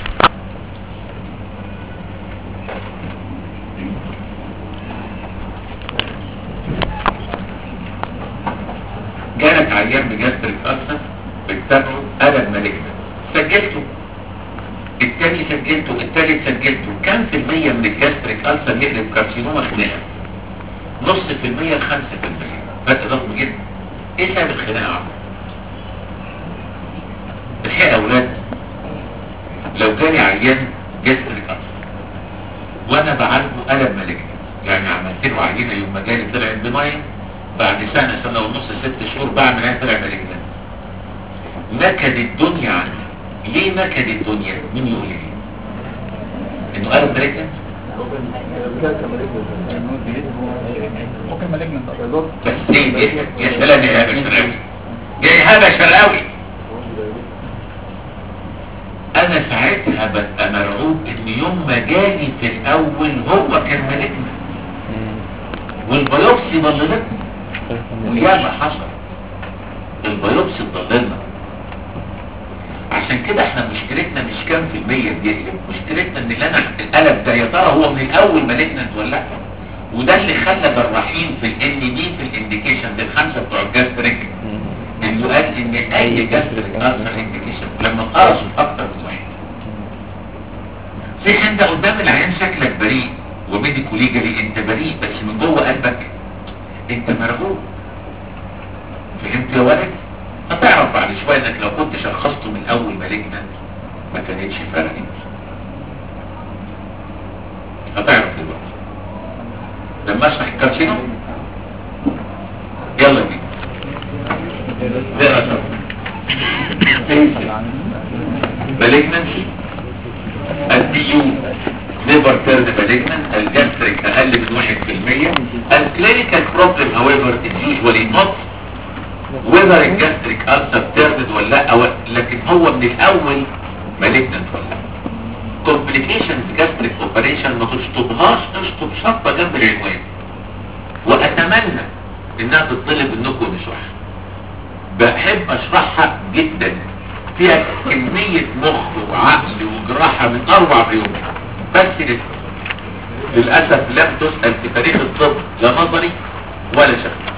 جالك عيان بجاستريك ألسر بتتابعه ألم مالجنا سجلته التاني سجلته التالت سجلته كم في المية من الجاستريك ألسر يقلب كارسينوما خناقة نص في المية لخمسة في المية فرق ضخم جدا ايه سبب الخناقة عمر؟ الحقيقة يا أولاد لو جالي عيان جاستريك ألسر وأنا بعالجه ألم مالجنا يعني عملت له عينة يوم ما جالي طلع بمية بعد سنة سنة ونص ست شهور بعمل ايه طلع مالجنا نكد الدنيا عني ليه نكد الدنيا مين يقول لي انه قالوا مالجنا ممكن مالجنت بس ليه ليه؟ يا سلام يا هبه شرقاوي يا هبه شرقاوي انا ساعتها ببقى مرعوب ان يوم ما جالي في الاول هو كان مالجنا والبيوبسي ضللتنا وياما حصل البيوبسي ضللنا عشان كده احنا مشكلتنا مش كام في المية بيقلب مشكلتنا ان اللي انا القلب ده يا ترى هو من الاول مالجنت ولا لا وده اللي خلى جراحين في الان دي في الانديكيشن للخمسه بتوع الجاستريك انه قال ان اي جاستريك اثر انديكيشن لما قرصوا اكتر من واحد في انت قدام العيان شكلك بريء وميديكو ليجالي انت بريء بس من جوه قلبك انت مرغوب فهمت يا ولد هتعرف بعد شوية انك لو كنت شخصته من اول مالجنا ما كانتش فرقت هتعرف دلوقتي لما اشرح الكارسينو يلا بينا اقرا شوف مالجنسي الديو ليفر تيرن مالجنان الجاستريك اقل من 1% الكلينيكال بروبلم however is usually not whether الجاستريك ulcer turned ولا لا أو لكن هو من الاول malignant ولا لا complications gastric operation ما تشطبهاش تشطب شطة جنب العنوان واتمنى انها تطلب انكم نشرحها بحب اشرحها جدا فيها كمية مخ وعقل وجراحة من اروع بيوم بس لسه للأسف لم تسأل في تاريخ الطب لا نظري ولا شكل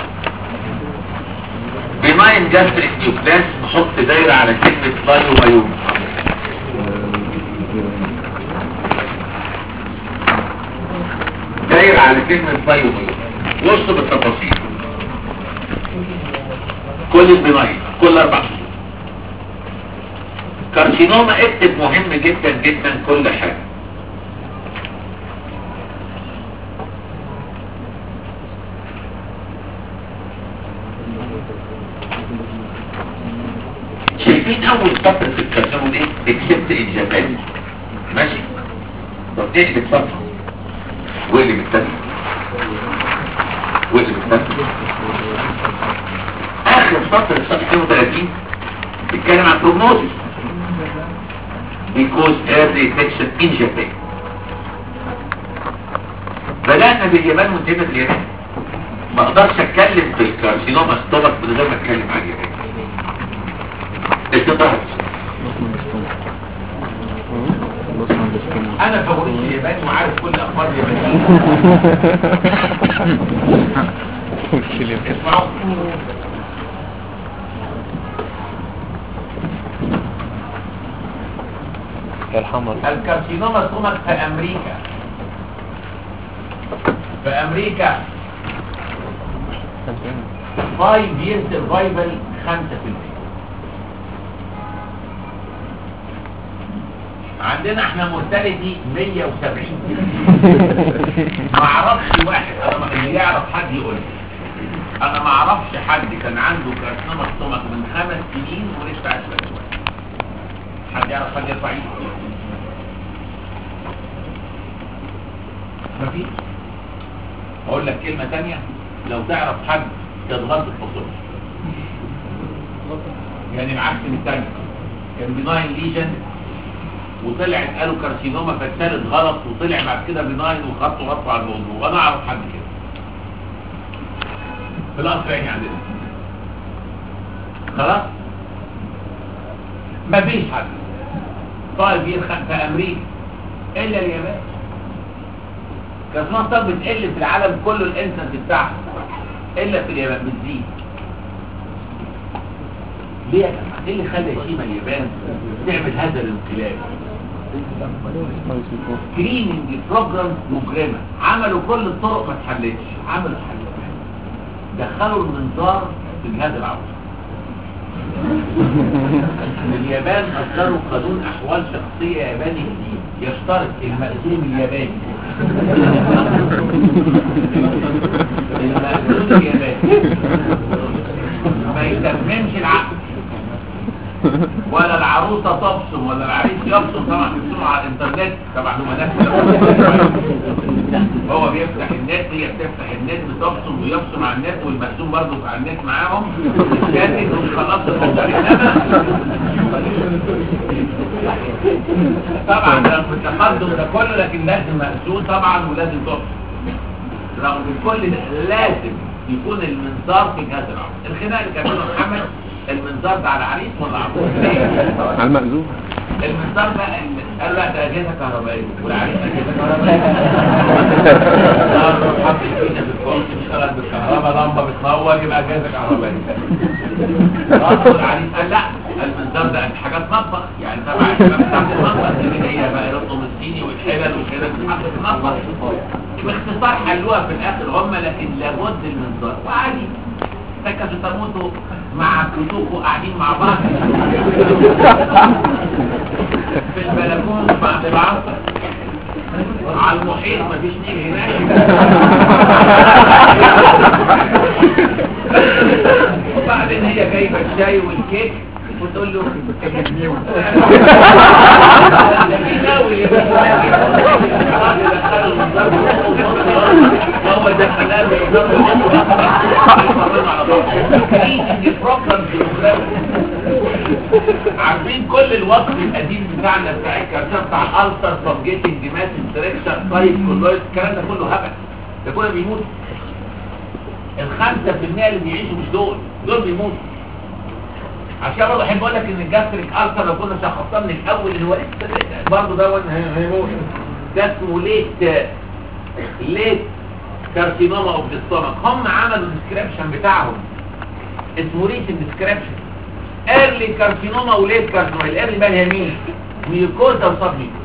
بناين جاستريك نيوكلاس نحط دايرة على كلمة لايو مايوم دايرة على كلمة لايو مايوم وصل بالتفاصيل كل البناين كل اربع شهور كارسينوما اكتب مهم جدا جدا كل حاجة شايفين اول سطر في الكارسينوما دي اكسبت ان جابان ماشي طب اقلب صفحة واقلب الثانية واقلب الثانية اخر سطر في صفحة 32 بيتكلم عن prognosis because early detection in Japan بدأنا باليابان وانتهينا باليابان ما اقدرش اتكلم في الكارسينوما ستومك من غير ما اتكلم عن اليابان استطاعت بص عند السكين انا فوريت اليابان وعارف كل اخبار اليابان اسمعوا الحمر الكارسينوما ستومك في امريكا في امريكا 5 year survival 5% عندنا احنا مورتاليتي 170 ما اعرفش واحد انا ما اللي يعرف حد يقول لي انا ما اعرفش حد كان عنده كارسينوما ستومك من خمس سنين ولسه عايش لغاية دلوقتي حد يعرف حد يرفع ايده مفيش اقول لك كلمة تانية لو تعرف حد يتغلط الفصول يعني العكس من التاني كان بناين ليجن وطلعت قالوا كارسينوما فاتسالت غلط وطلع بعد كده بناين وخطوا غطوا على الموضوع وانا اعرف حد كده في القصر يعني عندنا خلاص مفيش حد طالب يرخم في امريكا الا اليابان كارسينوما ستار بتقل في العالم كله الانسنس بتاعها الا في اليابان بتزيد ليه يا جماعه ايه اللي خلى شيما اليابان تعمل هذا الانقلاب سكريننج بروجرام مجرمه عملوا كل الطرق ما اتحلتش عملوا حل واحد. دخلوا المنظار في الجهاز العصبي اليابان اصدروا قانون احوال شخصيه ياباني جديد يشترط المأذون الياباني المأذون الياباني ما يتممش العقد ولا العروسة تبصم ولا العريس يبصم طبعا بيبصموا على الانترنت طبعا هم ناس هو بيفتح النت هي بتفتح النت بتبصم ويبصم على النت والمأذون برضه على النت معاهم كاتب وخلاص الموضوع انما طبعا ده في التقدم ده كله لكن لازم مأذون طبعا ولازم تبصم رغم من كل ده لازم يكون المنظار في جهاز العقل الخناقه اللي كان بينه محمد المنظار ده على عريس ولا عروس ليه؟ على المأذون المنظار ده ال- قال لا ده اجهزه كهربائيه والعريس اجهزه كهربائيه نار حط ايدينا في الكورس بيشتغل بالكهرباء لمبه بتنور يبقى اجهزه كهربائيه برضه العريس قال لا المنظار ده حاجات مطبخ يعني تبع الحاجات بتاعت المطبخ اللي هي بقى الرطم الصيني والحلل والحلل بتتحط في المطبخ باختصار حلوها في الاخر هم لكن لابد المنظار وعادي تكسوا تموتوا مع كتوكوا قاعدين مع بعض في البلكون مع بعض على المحيط مفيش نيل هناك وبعدين هي جايبه الشاي والكيك وتقول له هو ده كلام عارفين كل الوصف القديم بتاعنا بتاع الكارثه بتاع الالتر سبجيتنج ديماس ستريكشر تايب كولويد الكلام ده كله هبل ده كله بيموت الخمسة في المية اللي بيعيشوا مش دول دول بيموتوا عشان برضه احب اقول لك ان الجاستريك التر لو كنا شخصناه من الاول اللي هو لسه برضه ده هيموت ده اسمه ليت ليت كارسينوما اوف ذا هم عملوا الديسكريبشن بتاعهم اسمه ريت الديسكريبشن ايرلي كارسينوما وليت كارسينوما الايرلي بقى هي مين ميوكوزا وسب ميوكوزا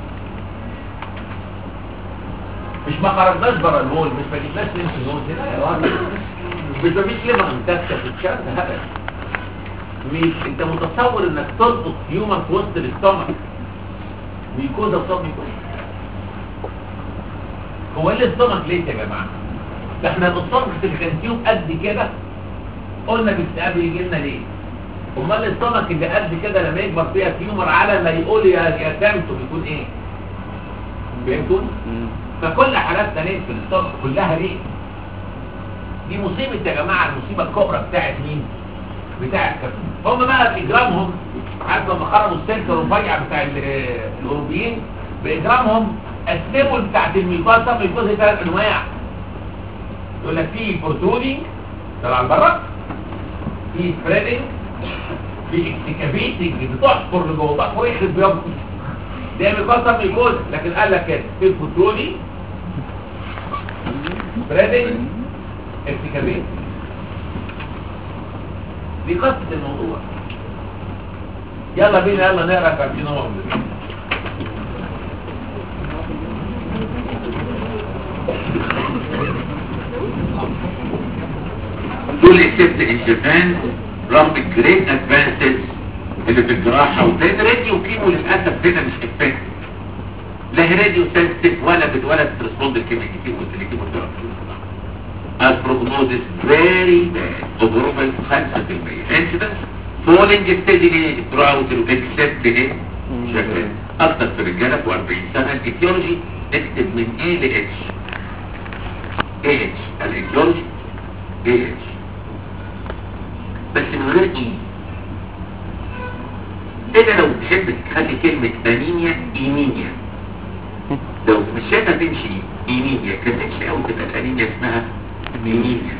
مش ما خرجناش بره الهول مش ما جبناش لينف نود هنا مش مفيش ليفر انتكشن في الشارع ده هبل مش انت متصور انك تربط هيومر في وسط الاستومك ميكوزا وصاب ميكوزا هو ايه الاستومك ليه يا جماعه ده احنا الاستومك اللي كان تيوب قد كده قلنا باكتئاب يجي لنا ليه امال الاستومك اللي قد كده لما يكبر فيها تيومر على ما يقول يا يا سامسو بيكون ايه فهمتوا فكل حالاتنا ليه في الاستومك كلها ليه دي مصيبة يا جماعة المصيبة الكبرى بتاعت مين بتاعت كابتن هم بقى بإجرامهم عارف لما خرجوا السلك الرفيع بتاع ال- الأوروبيين بإجرامهم قسموا بتاعت الميكوزا ميكوزا ثلاث أنواع يقول لك في بروتوني طلع بره في سبريدنج في اكتكابيتنج بتحفر لجوه تحفر يخرب بيض ده ميكوزا ميكوزا لكن قال لك كده في بروتوني سبريدنج ارتكابين دي قصة الموضوع يلا بينا يلا نقرا كارتينوما دول اكسبت ان جابان رغم الجريت ادفانسز اللي في الجراحه وزي راديو كيمو للاسف هنا مش افكت لا راديو سنسيتيف ولا بت ولا بترسبوند الكيميكيتيف والكيموثيرابي البروجنوزيس very bad overall 5% incidence falling steadily throughout except in Japan اكتر في الرجاله في 40 سنه الايتيولوجي اكتب من A ل H H الايتيولوجي H بس من غير E ايه لو تحب تخلي كلمة انيميا ايمينيا لو مش شايفها تمشي ايمينيا كان تمشي او تبقى الانيميا اسمها ايمينيا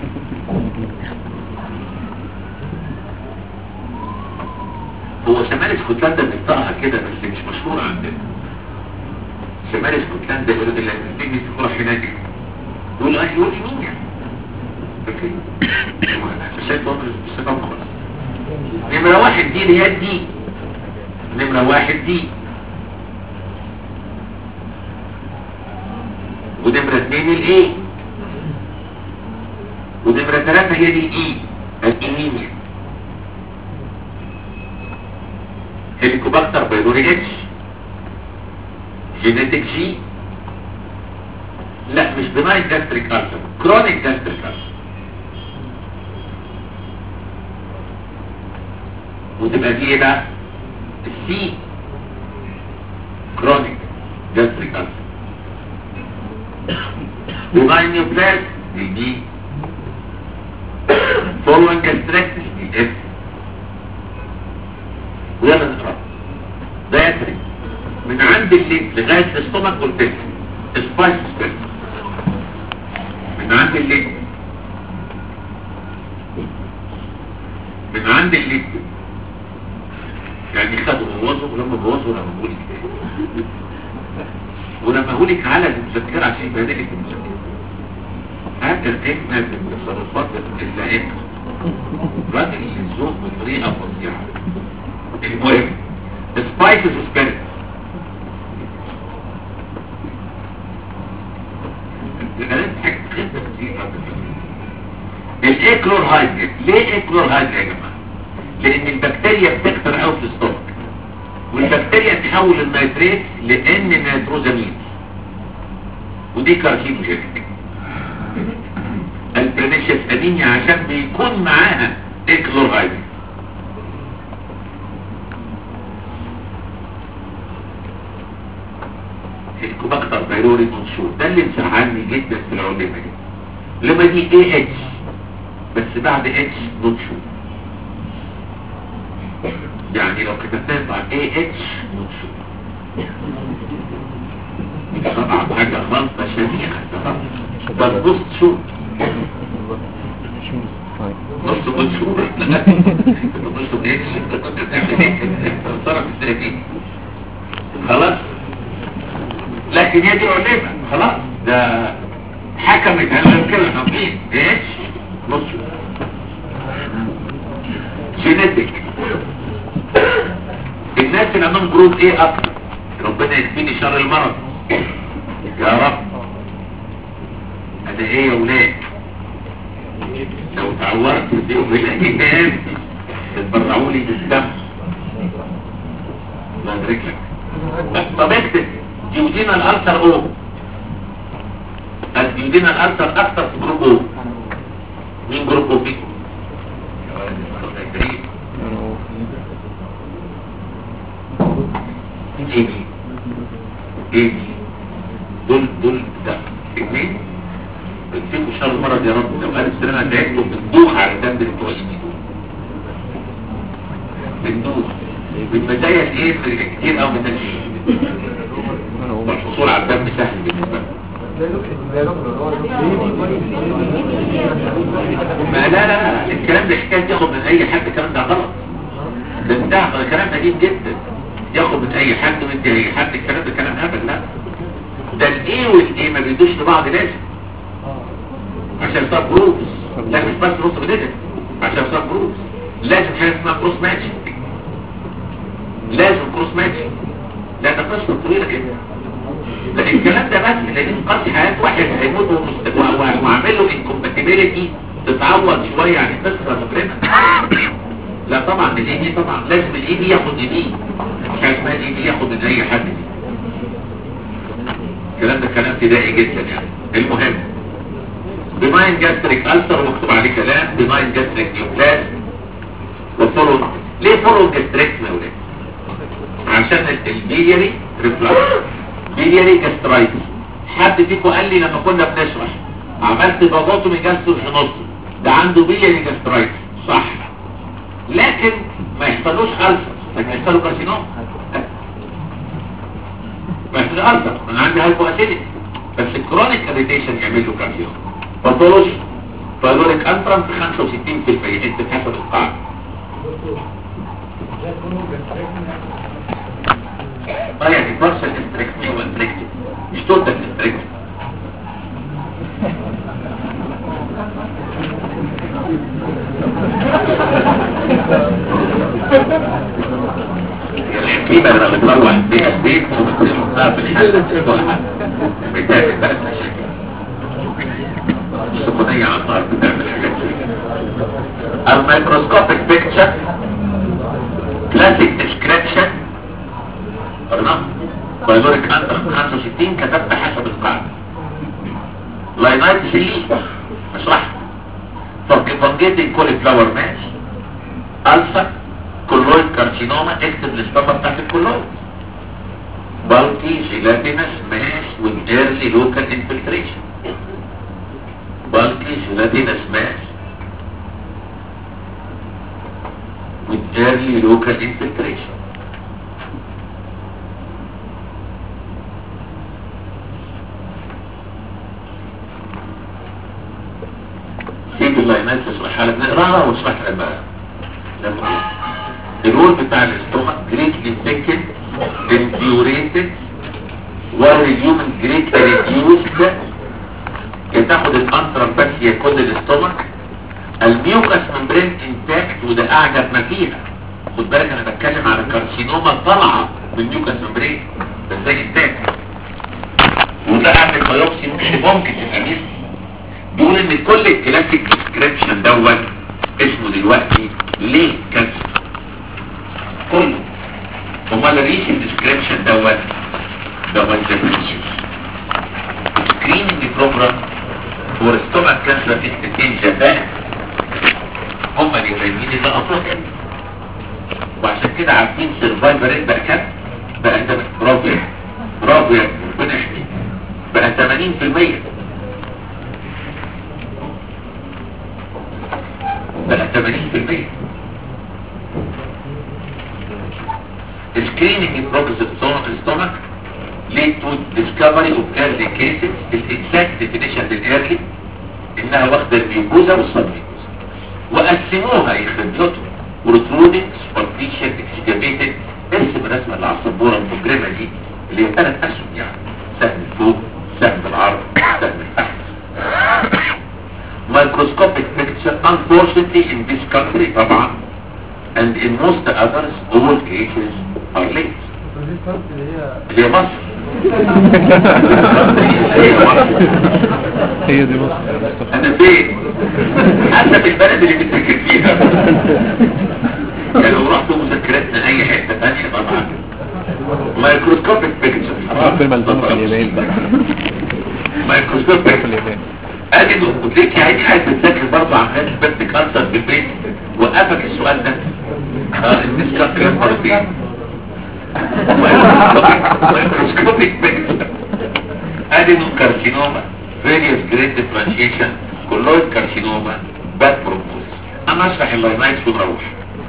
هو شمال اسكتلندا بينطقها كده بس مش مشهور عندنا شمال اسكتلندا يقولوا اللي تيجي تروح هناك يقول اه يقول ايمينيا فاكر مش شايف وضع مش شايف وضع خالص نمرة واحد دي اللي هي دي نمرة واحد دي ونمرة اتنين الايه ونمرة ثلاثة هي دي الاي الانيميا هيليكوباكتر بايلوري اتش جينيتك جي لا مش بناين جاستريك ألسر كرونيك جاستريك ألسر وتبقى دي ايه بقى السي كرونيك جاستريك ألسر بناين نيوبلاس دي دي فولوينج جاستريكتس دي اف ويلا نقرا ده يسري من عند الليل لغايه الاستومك قلت سبايس سبيرت من عند الليل من عند الليل يعني خدوا بوظوا ولما بوظوا رمهولك تاني ورمهولك على المذكرة عشان يبهدلك المذكرة هذا الحكمة في التصرفات اللائقة راجل الزوج بطريقة فظيعة المهم سبايسز وسبيرت الايه كلور هايدريت ليه ايه كلور هايدريت يا جماعه لان البكتيريا بتكتر قوي في الستومك والبكتيريا تحول النيتريت لان نيتروزامين ودي كارسينوجينيك البرينيشيس انيميا عشان بيكون معاها ايه كلور هايدريت الكوباكتر بايروري منشور ده اللي مسحني جدا في العلماء دي لما دي اي اتش بس بعد اتش منشور يعني لو كتبتها يطلع اي اتش منشور طبعا حاجة خلطة شنيعة ده النص شور نص منشور نص اتش كنت بتعمل ايه صرف الثلاثين خلاص لكن هي دي علمة خلاص ده حكمت على كده حقين ايش نص جينيتك الناس اللي عندهم جروب ايه اكتر ربنا يكفيني شر المرض يا رب انا ايه يا ولاد لو اتعورت في يوم من الايام بتبرعوا لي بالدم الله يبارك لك طب اكتب ديودينا الالتر او الديودينا الالتر اكتر في جروب او مين جروب او فيكم؟ يا ولد الصغير. ايه دي ايه دي دول دول ده اثنين بتسيبوا شر المرض يا رب لو قال السلامة تعبتوا بتدوخ على الدم اللي بتوع ايدي دول بتدوخ بالمزايا الايه في كتير او من الايه والحصول على الدم سهل بالنسبة لهم ما لا لا لا الكلام ده حكايه ياخد من اي حد الكلام ده غلط ده بتاع كلام قديم جدا ياخد من اي حد ويدي اي حد الكلام ده كلام هبل لا ده الايه والايه ما بيدوش لبعض لازم عشان صار جروبس لا مش بس نص بدنة عشان صار جروبس لازم حاجه اسمها كروس ماتشنج لازم كروس ماتشنج لا ده قصه طويله جدا لكن الكلام ده بس لان قصد حياه واحد هيموت ومست- و- و- وعامل له انكومباتيبيليتي تتعوض شويه عن القصه مجرمه لا طبعا الاي دي طبعا لازم الاي دي ياخد اي دي مش حاجه اسمها الاي دي ياخد من اي حد دي الكلام ده كلام ابتدائي جدا يعني المهم بناين جاستريك ألسر مكتوب عليه كلام بناين جاستريك نيوبلاس وفورون ليه فورون جاستريك يا ولاد عشان ال- البيلياري ريفلاكس بيلياري جاسترايتس حد فيكم قال لي لما كنا بنشرح عملت بابوتومي جاستر في نصه ده عنده بيلياري جاسترايتس صح لكن ما يحصلوش ألسر لكن يحصلوا كارسينوم ما يحصلوش ألسر انا عندي هايبو اسيدك بس الكرونيك اريتيشن يعمل له كارسينوم باثولوجي بايلوريك انترم في 65% انت حسب القاعده اه يعني بارشل استريكتي وانتريكتي مش توتال استريكتي الحكيمة لما بتروح بيها البيت وبتحطها في الحلة بتاعها بتعمل بقى مشاكل السخونية على النار بتعمل حاجات كده الميكروسكوبيك بيكتشر كلاسيك ديسكريبشن قرناه بايلوريك اندر 65 كتبت حسب القاعدة لاينايتس اللي اشرح فانجيتنج كولي فلاور ماش الفا كولويد كارسينوما اكتب الاستفة بتاعت الكولويد بالكي جيلاتينس ماش with early local infiltration bulky gelatinous mass with early local infiltration. سيب اللاينات تصلحها لك نقراها ونشرحها بقى لما الرول بتاع الاستومك greatly thickened infuriated while the human greatly reduced تاخد الانترم بس هي كل الاستومك الميوكس ممبرين انتاكت وده اعجب ما فيها خد بالك انا بتكلم على كارسينوما طالعه من الميوكس ممبرين بس ده انتاكت وده اعمل بايوبسي مش ممكن تبقى مثل بيقول ان كل الكلاسيك ديسكريبشن دوت اسمه دلوقتي ليه كانسر كله امال الريشن ديسكريبشن دوت دوت ديفينيشن سكريننج بروجرام فور ستومك كانسر في اثنين جبان هم اللي فاهمين اللي اطلق وعشان كده عارفين سرفايفر ريت بقى كام بقى انت برافو يا برافو يا ربنا يحميك بقى 80% بقى 80% screening in progress of stomach lead to discovery of early cases الاكزاكت definition للايرلي انها واخده الميوكوزا والسبميوكوزا وقسموها يخرب بيوتهم بروترودنج سبارتيشن اكسكافيتد ارسم الرسمه اللي على السبوره المجرمه دي اللي هي ثلاث اسهم يعني سهم الفوق سهم العرض سهم التحت microscopic picture unfortunately in this country طبعا and in most others all cases are late اللي هي مصر هي مصر هي دي مصر يا مصطفى انا فين حسب البلد اللي بتفكر فيها يعني لو رحتوا مذكراتنا اي حته ثانيه طبعا مايكروسكوبيك بيكتشر في الملزمة في اليابان بقى في مايكروسكوبيك اليابان ادي قلت لك عايز عايز تذاكر برضه عن ناس بس كانسر في البيت وقفك السؤال ده اه الناس كانت كده مرتين مايكروسكوبيك بيكتشر ادينو كارسينوما فيريوس جريد ديفرنشيشن كولويد كارسينوما باد بروبوز انا اشرح اللاينايتس ونروح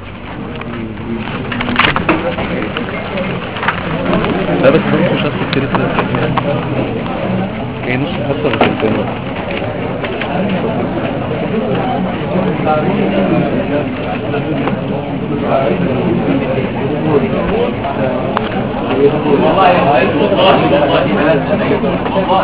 لا بس ده مش شخص كتير كده هي نص حصة بتنتين والله والله والله والله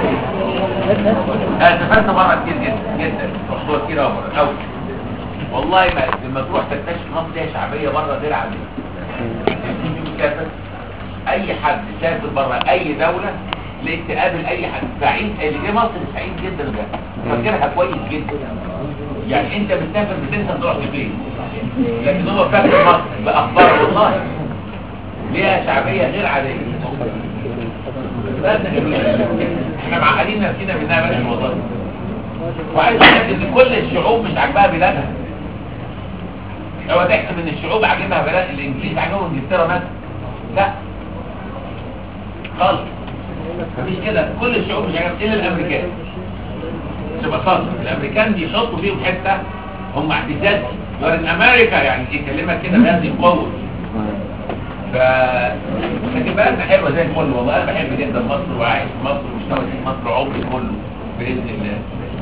انا سافرت مره كتير جدا جدا رحت كتير قوي قوي والله ما لما تروح تكتشف مصر ليها شعبيه بره غير عاديه تيجي مسافر اي حد سافر بره اي دوله ليك تقابل اي حد سعيد اللي جه مصر سعيد جدا ده فاكرها كويس جدا يعني انت بتسافر بتنسى تروح فين لكن هو فاكر مصر باخبار والله ليها شعبيه غير عاديه بلدنا جميلة. احنا معقدين نفسنا منها بلد والله وعايز اقول لك ان كل الشعوب مش عاجباها بلادها لو تحسب ان الشعوب عاجبها بلاد الانجليز عاجبهم انجلترا مثلا لا خالص مفيش كده كل الشعوب مش عاجبها الا الامريكان تبقى صادق الامريكان بيحطوا فيهم حته هم اعتزاز يقول ان امريكا يعني يكلمك كده بهذه القوه ف لكن بلدنا حلوه زي الفل والله انا بحب جدا مصر وعايش في مصر ومش ناوي اسيب مصر عمري كله باذن الله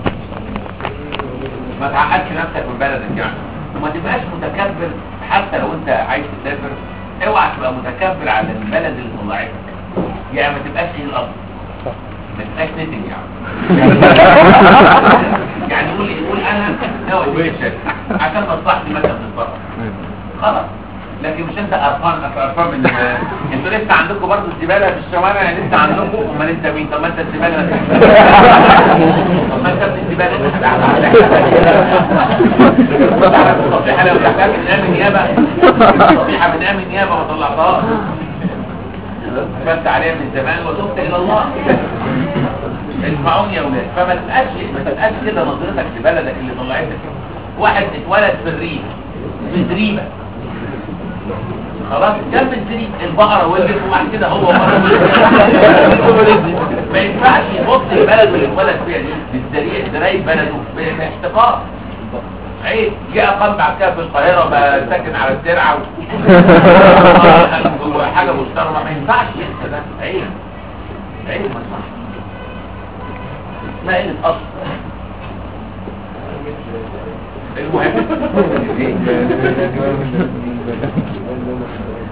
ما تعقدش نفسك من بلدك يعني وما تبقاش متكبر حتى لو انت عايز تسافر اوعى تبقى متكبر على البلد اللي طلعتك يعني ما تبقاش هي الاصل ما تبقاش نتن يعني يعني قول قول انا ناوي اسيب الشركه عشان مصلحتي مثلا في البر خلاص لكن مش انت قرفان قرفان من انتوا لسه عندكم برضه الزباله في الشوارع لسه عندكم امال انت مين طب ما انت الزباله طب ما انت ابن الزباله الصفيحه لو تحتاج من امن نيابه الصفيحه من امن نيابه ما طلعتهاش فانت عليها من زمان وتبت الى الله اسمعوني يا اولاد فما تبقاش ما تبقاش كده نظرتك لبلدك اللي طلعتك واحد اتولد في الريف في زريبه خلاص جنب الزريب البقرة ولدت وبعد كده هو مرة ما ينفعش يبص البلد اللي اتولد فيها دي بالزريع زرايب بلده باحتقار عيب جه اقام بعد كده في القاهرة بقى ساكن على الترعة وحاجة محترمة ما ينفعش ينسى ده عيب عيب ما ينفعش اسمها قلة اصل المهم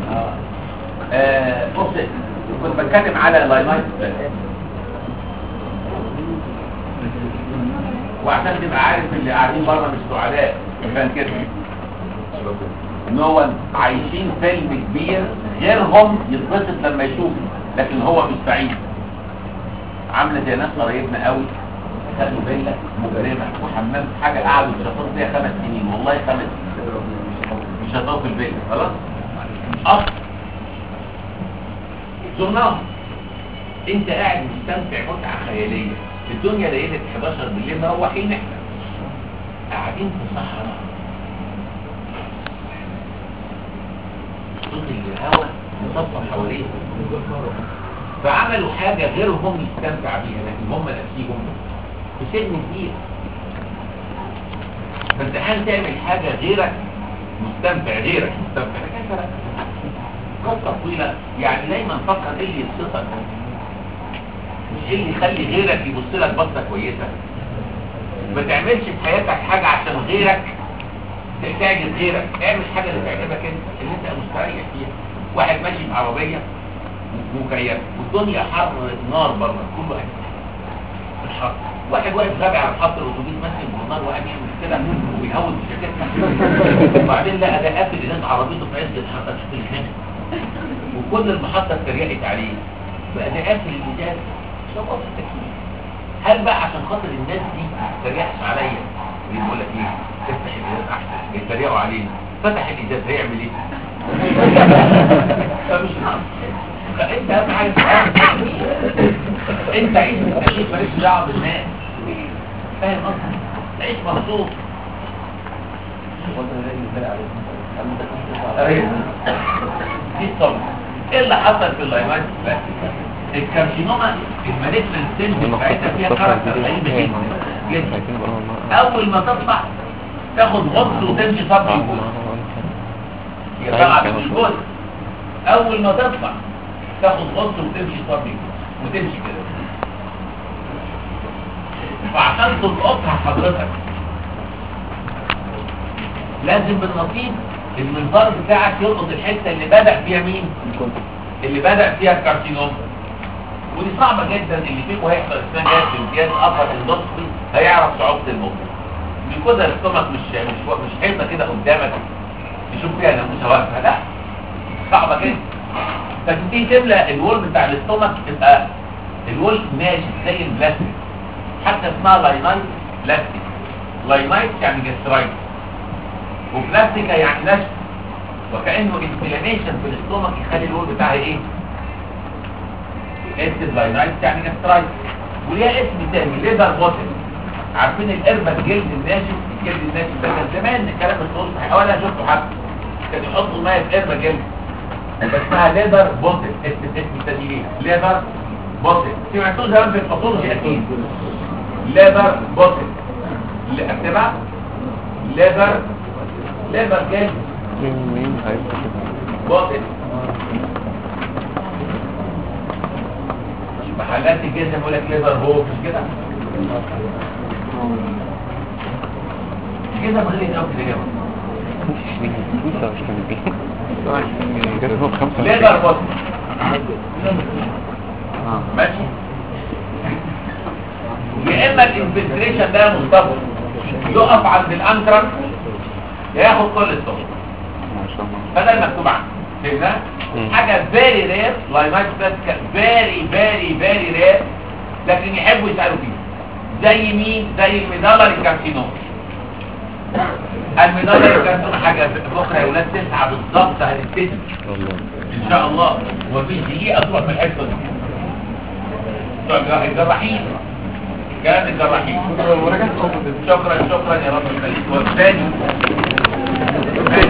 آه، بص كنت بتكلم على لاينايت وعشان تبقى عارف اللي قاعدين بره مش سعداء عشان كده ان هو عايشين فيلم كبير غيرهم يتبسط لما يشوفوا لكن هو مش سعيد عامله زي ناس قرايبنا قوي خدوا فيلا مجرمه وحمام حاجه قعدوا يشططوا فيها خمس سنين والله خمس سنين يشططوا في الفيلا خلاص اصل زرناهم انت قاعد مستمتع متعه خياليه الدنيا ليله 11 بالليل مروحين احنا قاعدين في صحراء صوت الهواء مصفى حواليه فعملوا حاجه غيرهم يستمتع بيها لكن هم نفسيهم في سن كبير فانت حال تعمل حاجه غيرك مستمتع غيرك مستمتع لكن انت لا قصة طويلة يعني دايما فكر ايه اللي يبسطك مش ايه اللي يخلي غيرك يبص لك بصة كويسة ما تعملش في حياتك حاجة عشان غيرك تعجب غيرك اعمل حاجة اللي تعجبك انت اللي انت مستريح فيها واحد ماشي في عربية مكيفة والدنيا حر نار بره كله قاعد الحر واحد واقف غابي على محطة الاتوبيس ماسك النار وقاعد يعمل كده وبيهود بشكل وبعدين لقى ده قافل هناك عربيته في عز الحر تحت الهنا وكل المحطة اتريقت عليه بقى ده قافل الازاز عشان خاطر التكييف هل بقى عشان خاطر الناس دي ما تتريقش عليا بيقول لك ايه تفتح الازاز احسن بيتريقوا علينا فتح الازاز هيعمل ايه فمش ناقص فانت اهم حاجه تفهم انت عيش مستقيم مالكش دعوه بالناس فاهم قصدي عيش مبسوط دي الصبر ايه اللي حصل في اللايمات الكارسينوما المالجنان سيلز بتاعتها فيها كاركتر غريب جدا جدا اول ما تطلع تاخد غطس وتمشي صبر الجزء هي طالعه من الجزء اول ما تطلع تاخد غطس وتمشي صبر الجزء وتمشي كده فعشان تلقطها حضرتك لازم بالنصيب المنظار بتاعك يلقط الحته اللي بدا فيها مين اللي بدا فيها الكارسينوم ودي صعبه جدا اللي فيكم هيحصل اسمها جهاز امتياز ابر اندوسكوبي هيعرف صعوبه الموضوع بيكون الاستومك مش مش مش حيطه كده قدامك تشوف فيها ناموسه واقفه لا صعبه جدا فتبتدي تملى الوول بتاع الاستومك تبقى الوول ماشي زي البلاستيك حتى اسمها لاينايت بلاستيك لاينايت يعني جسترايت وبلاستيكا يعني نشف وكأنه انفلاميشن في الاستومك يخلي الوول بتاعها ايه اسيد لاينايت يعني جسترايت وليها اسم تاني ليدر بوتل عارفين القربة الجلد الناشف الجلد الناشف ده كان زمان الكلام الصوص ولا شفته حتى كان يحطوا الميه في قربة جلد بس اسمها ليدر بوتل اسم اسم تاني ليها ليدر بوتل سمعتوه زمان في الباثولوجي اكيد ليدر بوتل اللي اكتبها ليدر ليدر جلد مين مين هيفتح بوتل محلات الجزم يقول لك ليزر هو مش كده الجزم غالي قوي كده يا جماعه ليزر بوتل اه ماشي يا اما الانفلتريشن ده مستقبل يقف عند الانترنس ياخد كل الصوت ما شاء الله فده المكتوب عنه فهمنا مم. حاجه فيري رير لايمايت بلاسكا فيري فيري فيري رير لكن يحبوا يسالوا فيه زي مين زي الميدالر الكارسينوم الميدالر الكارسينوم حاجه بكره يا ولاد تسعه بالظبط هنبتدي ان شاء الله ومفيش دقيقه تروح في الحته دي بتوع الجراح- الجراحين كلام الجراحين شكرا شكرا يا رب يخليك والثاني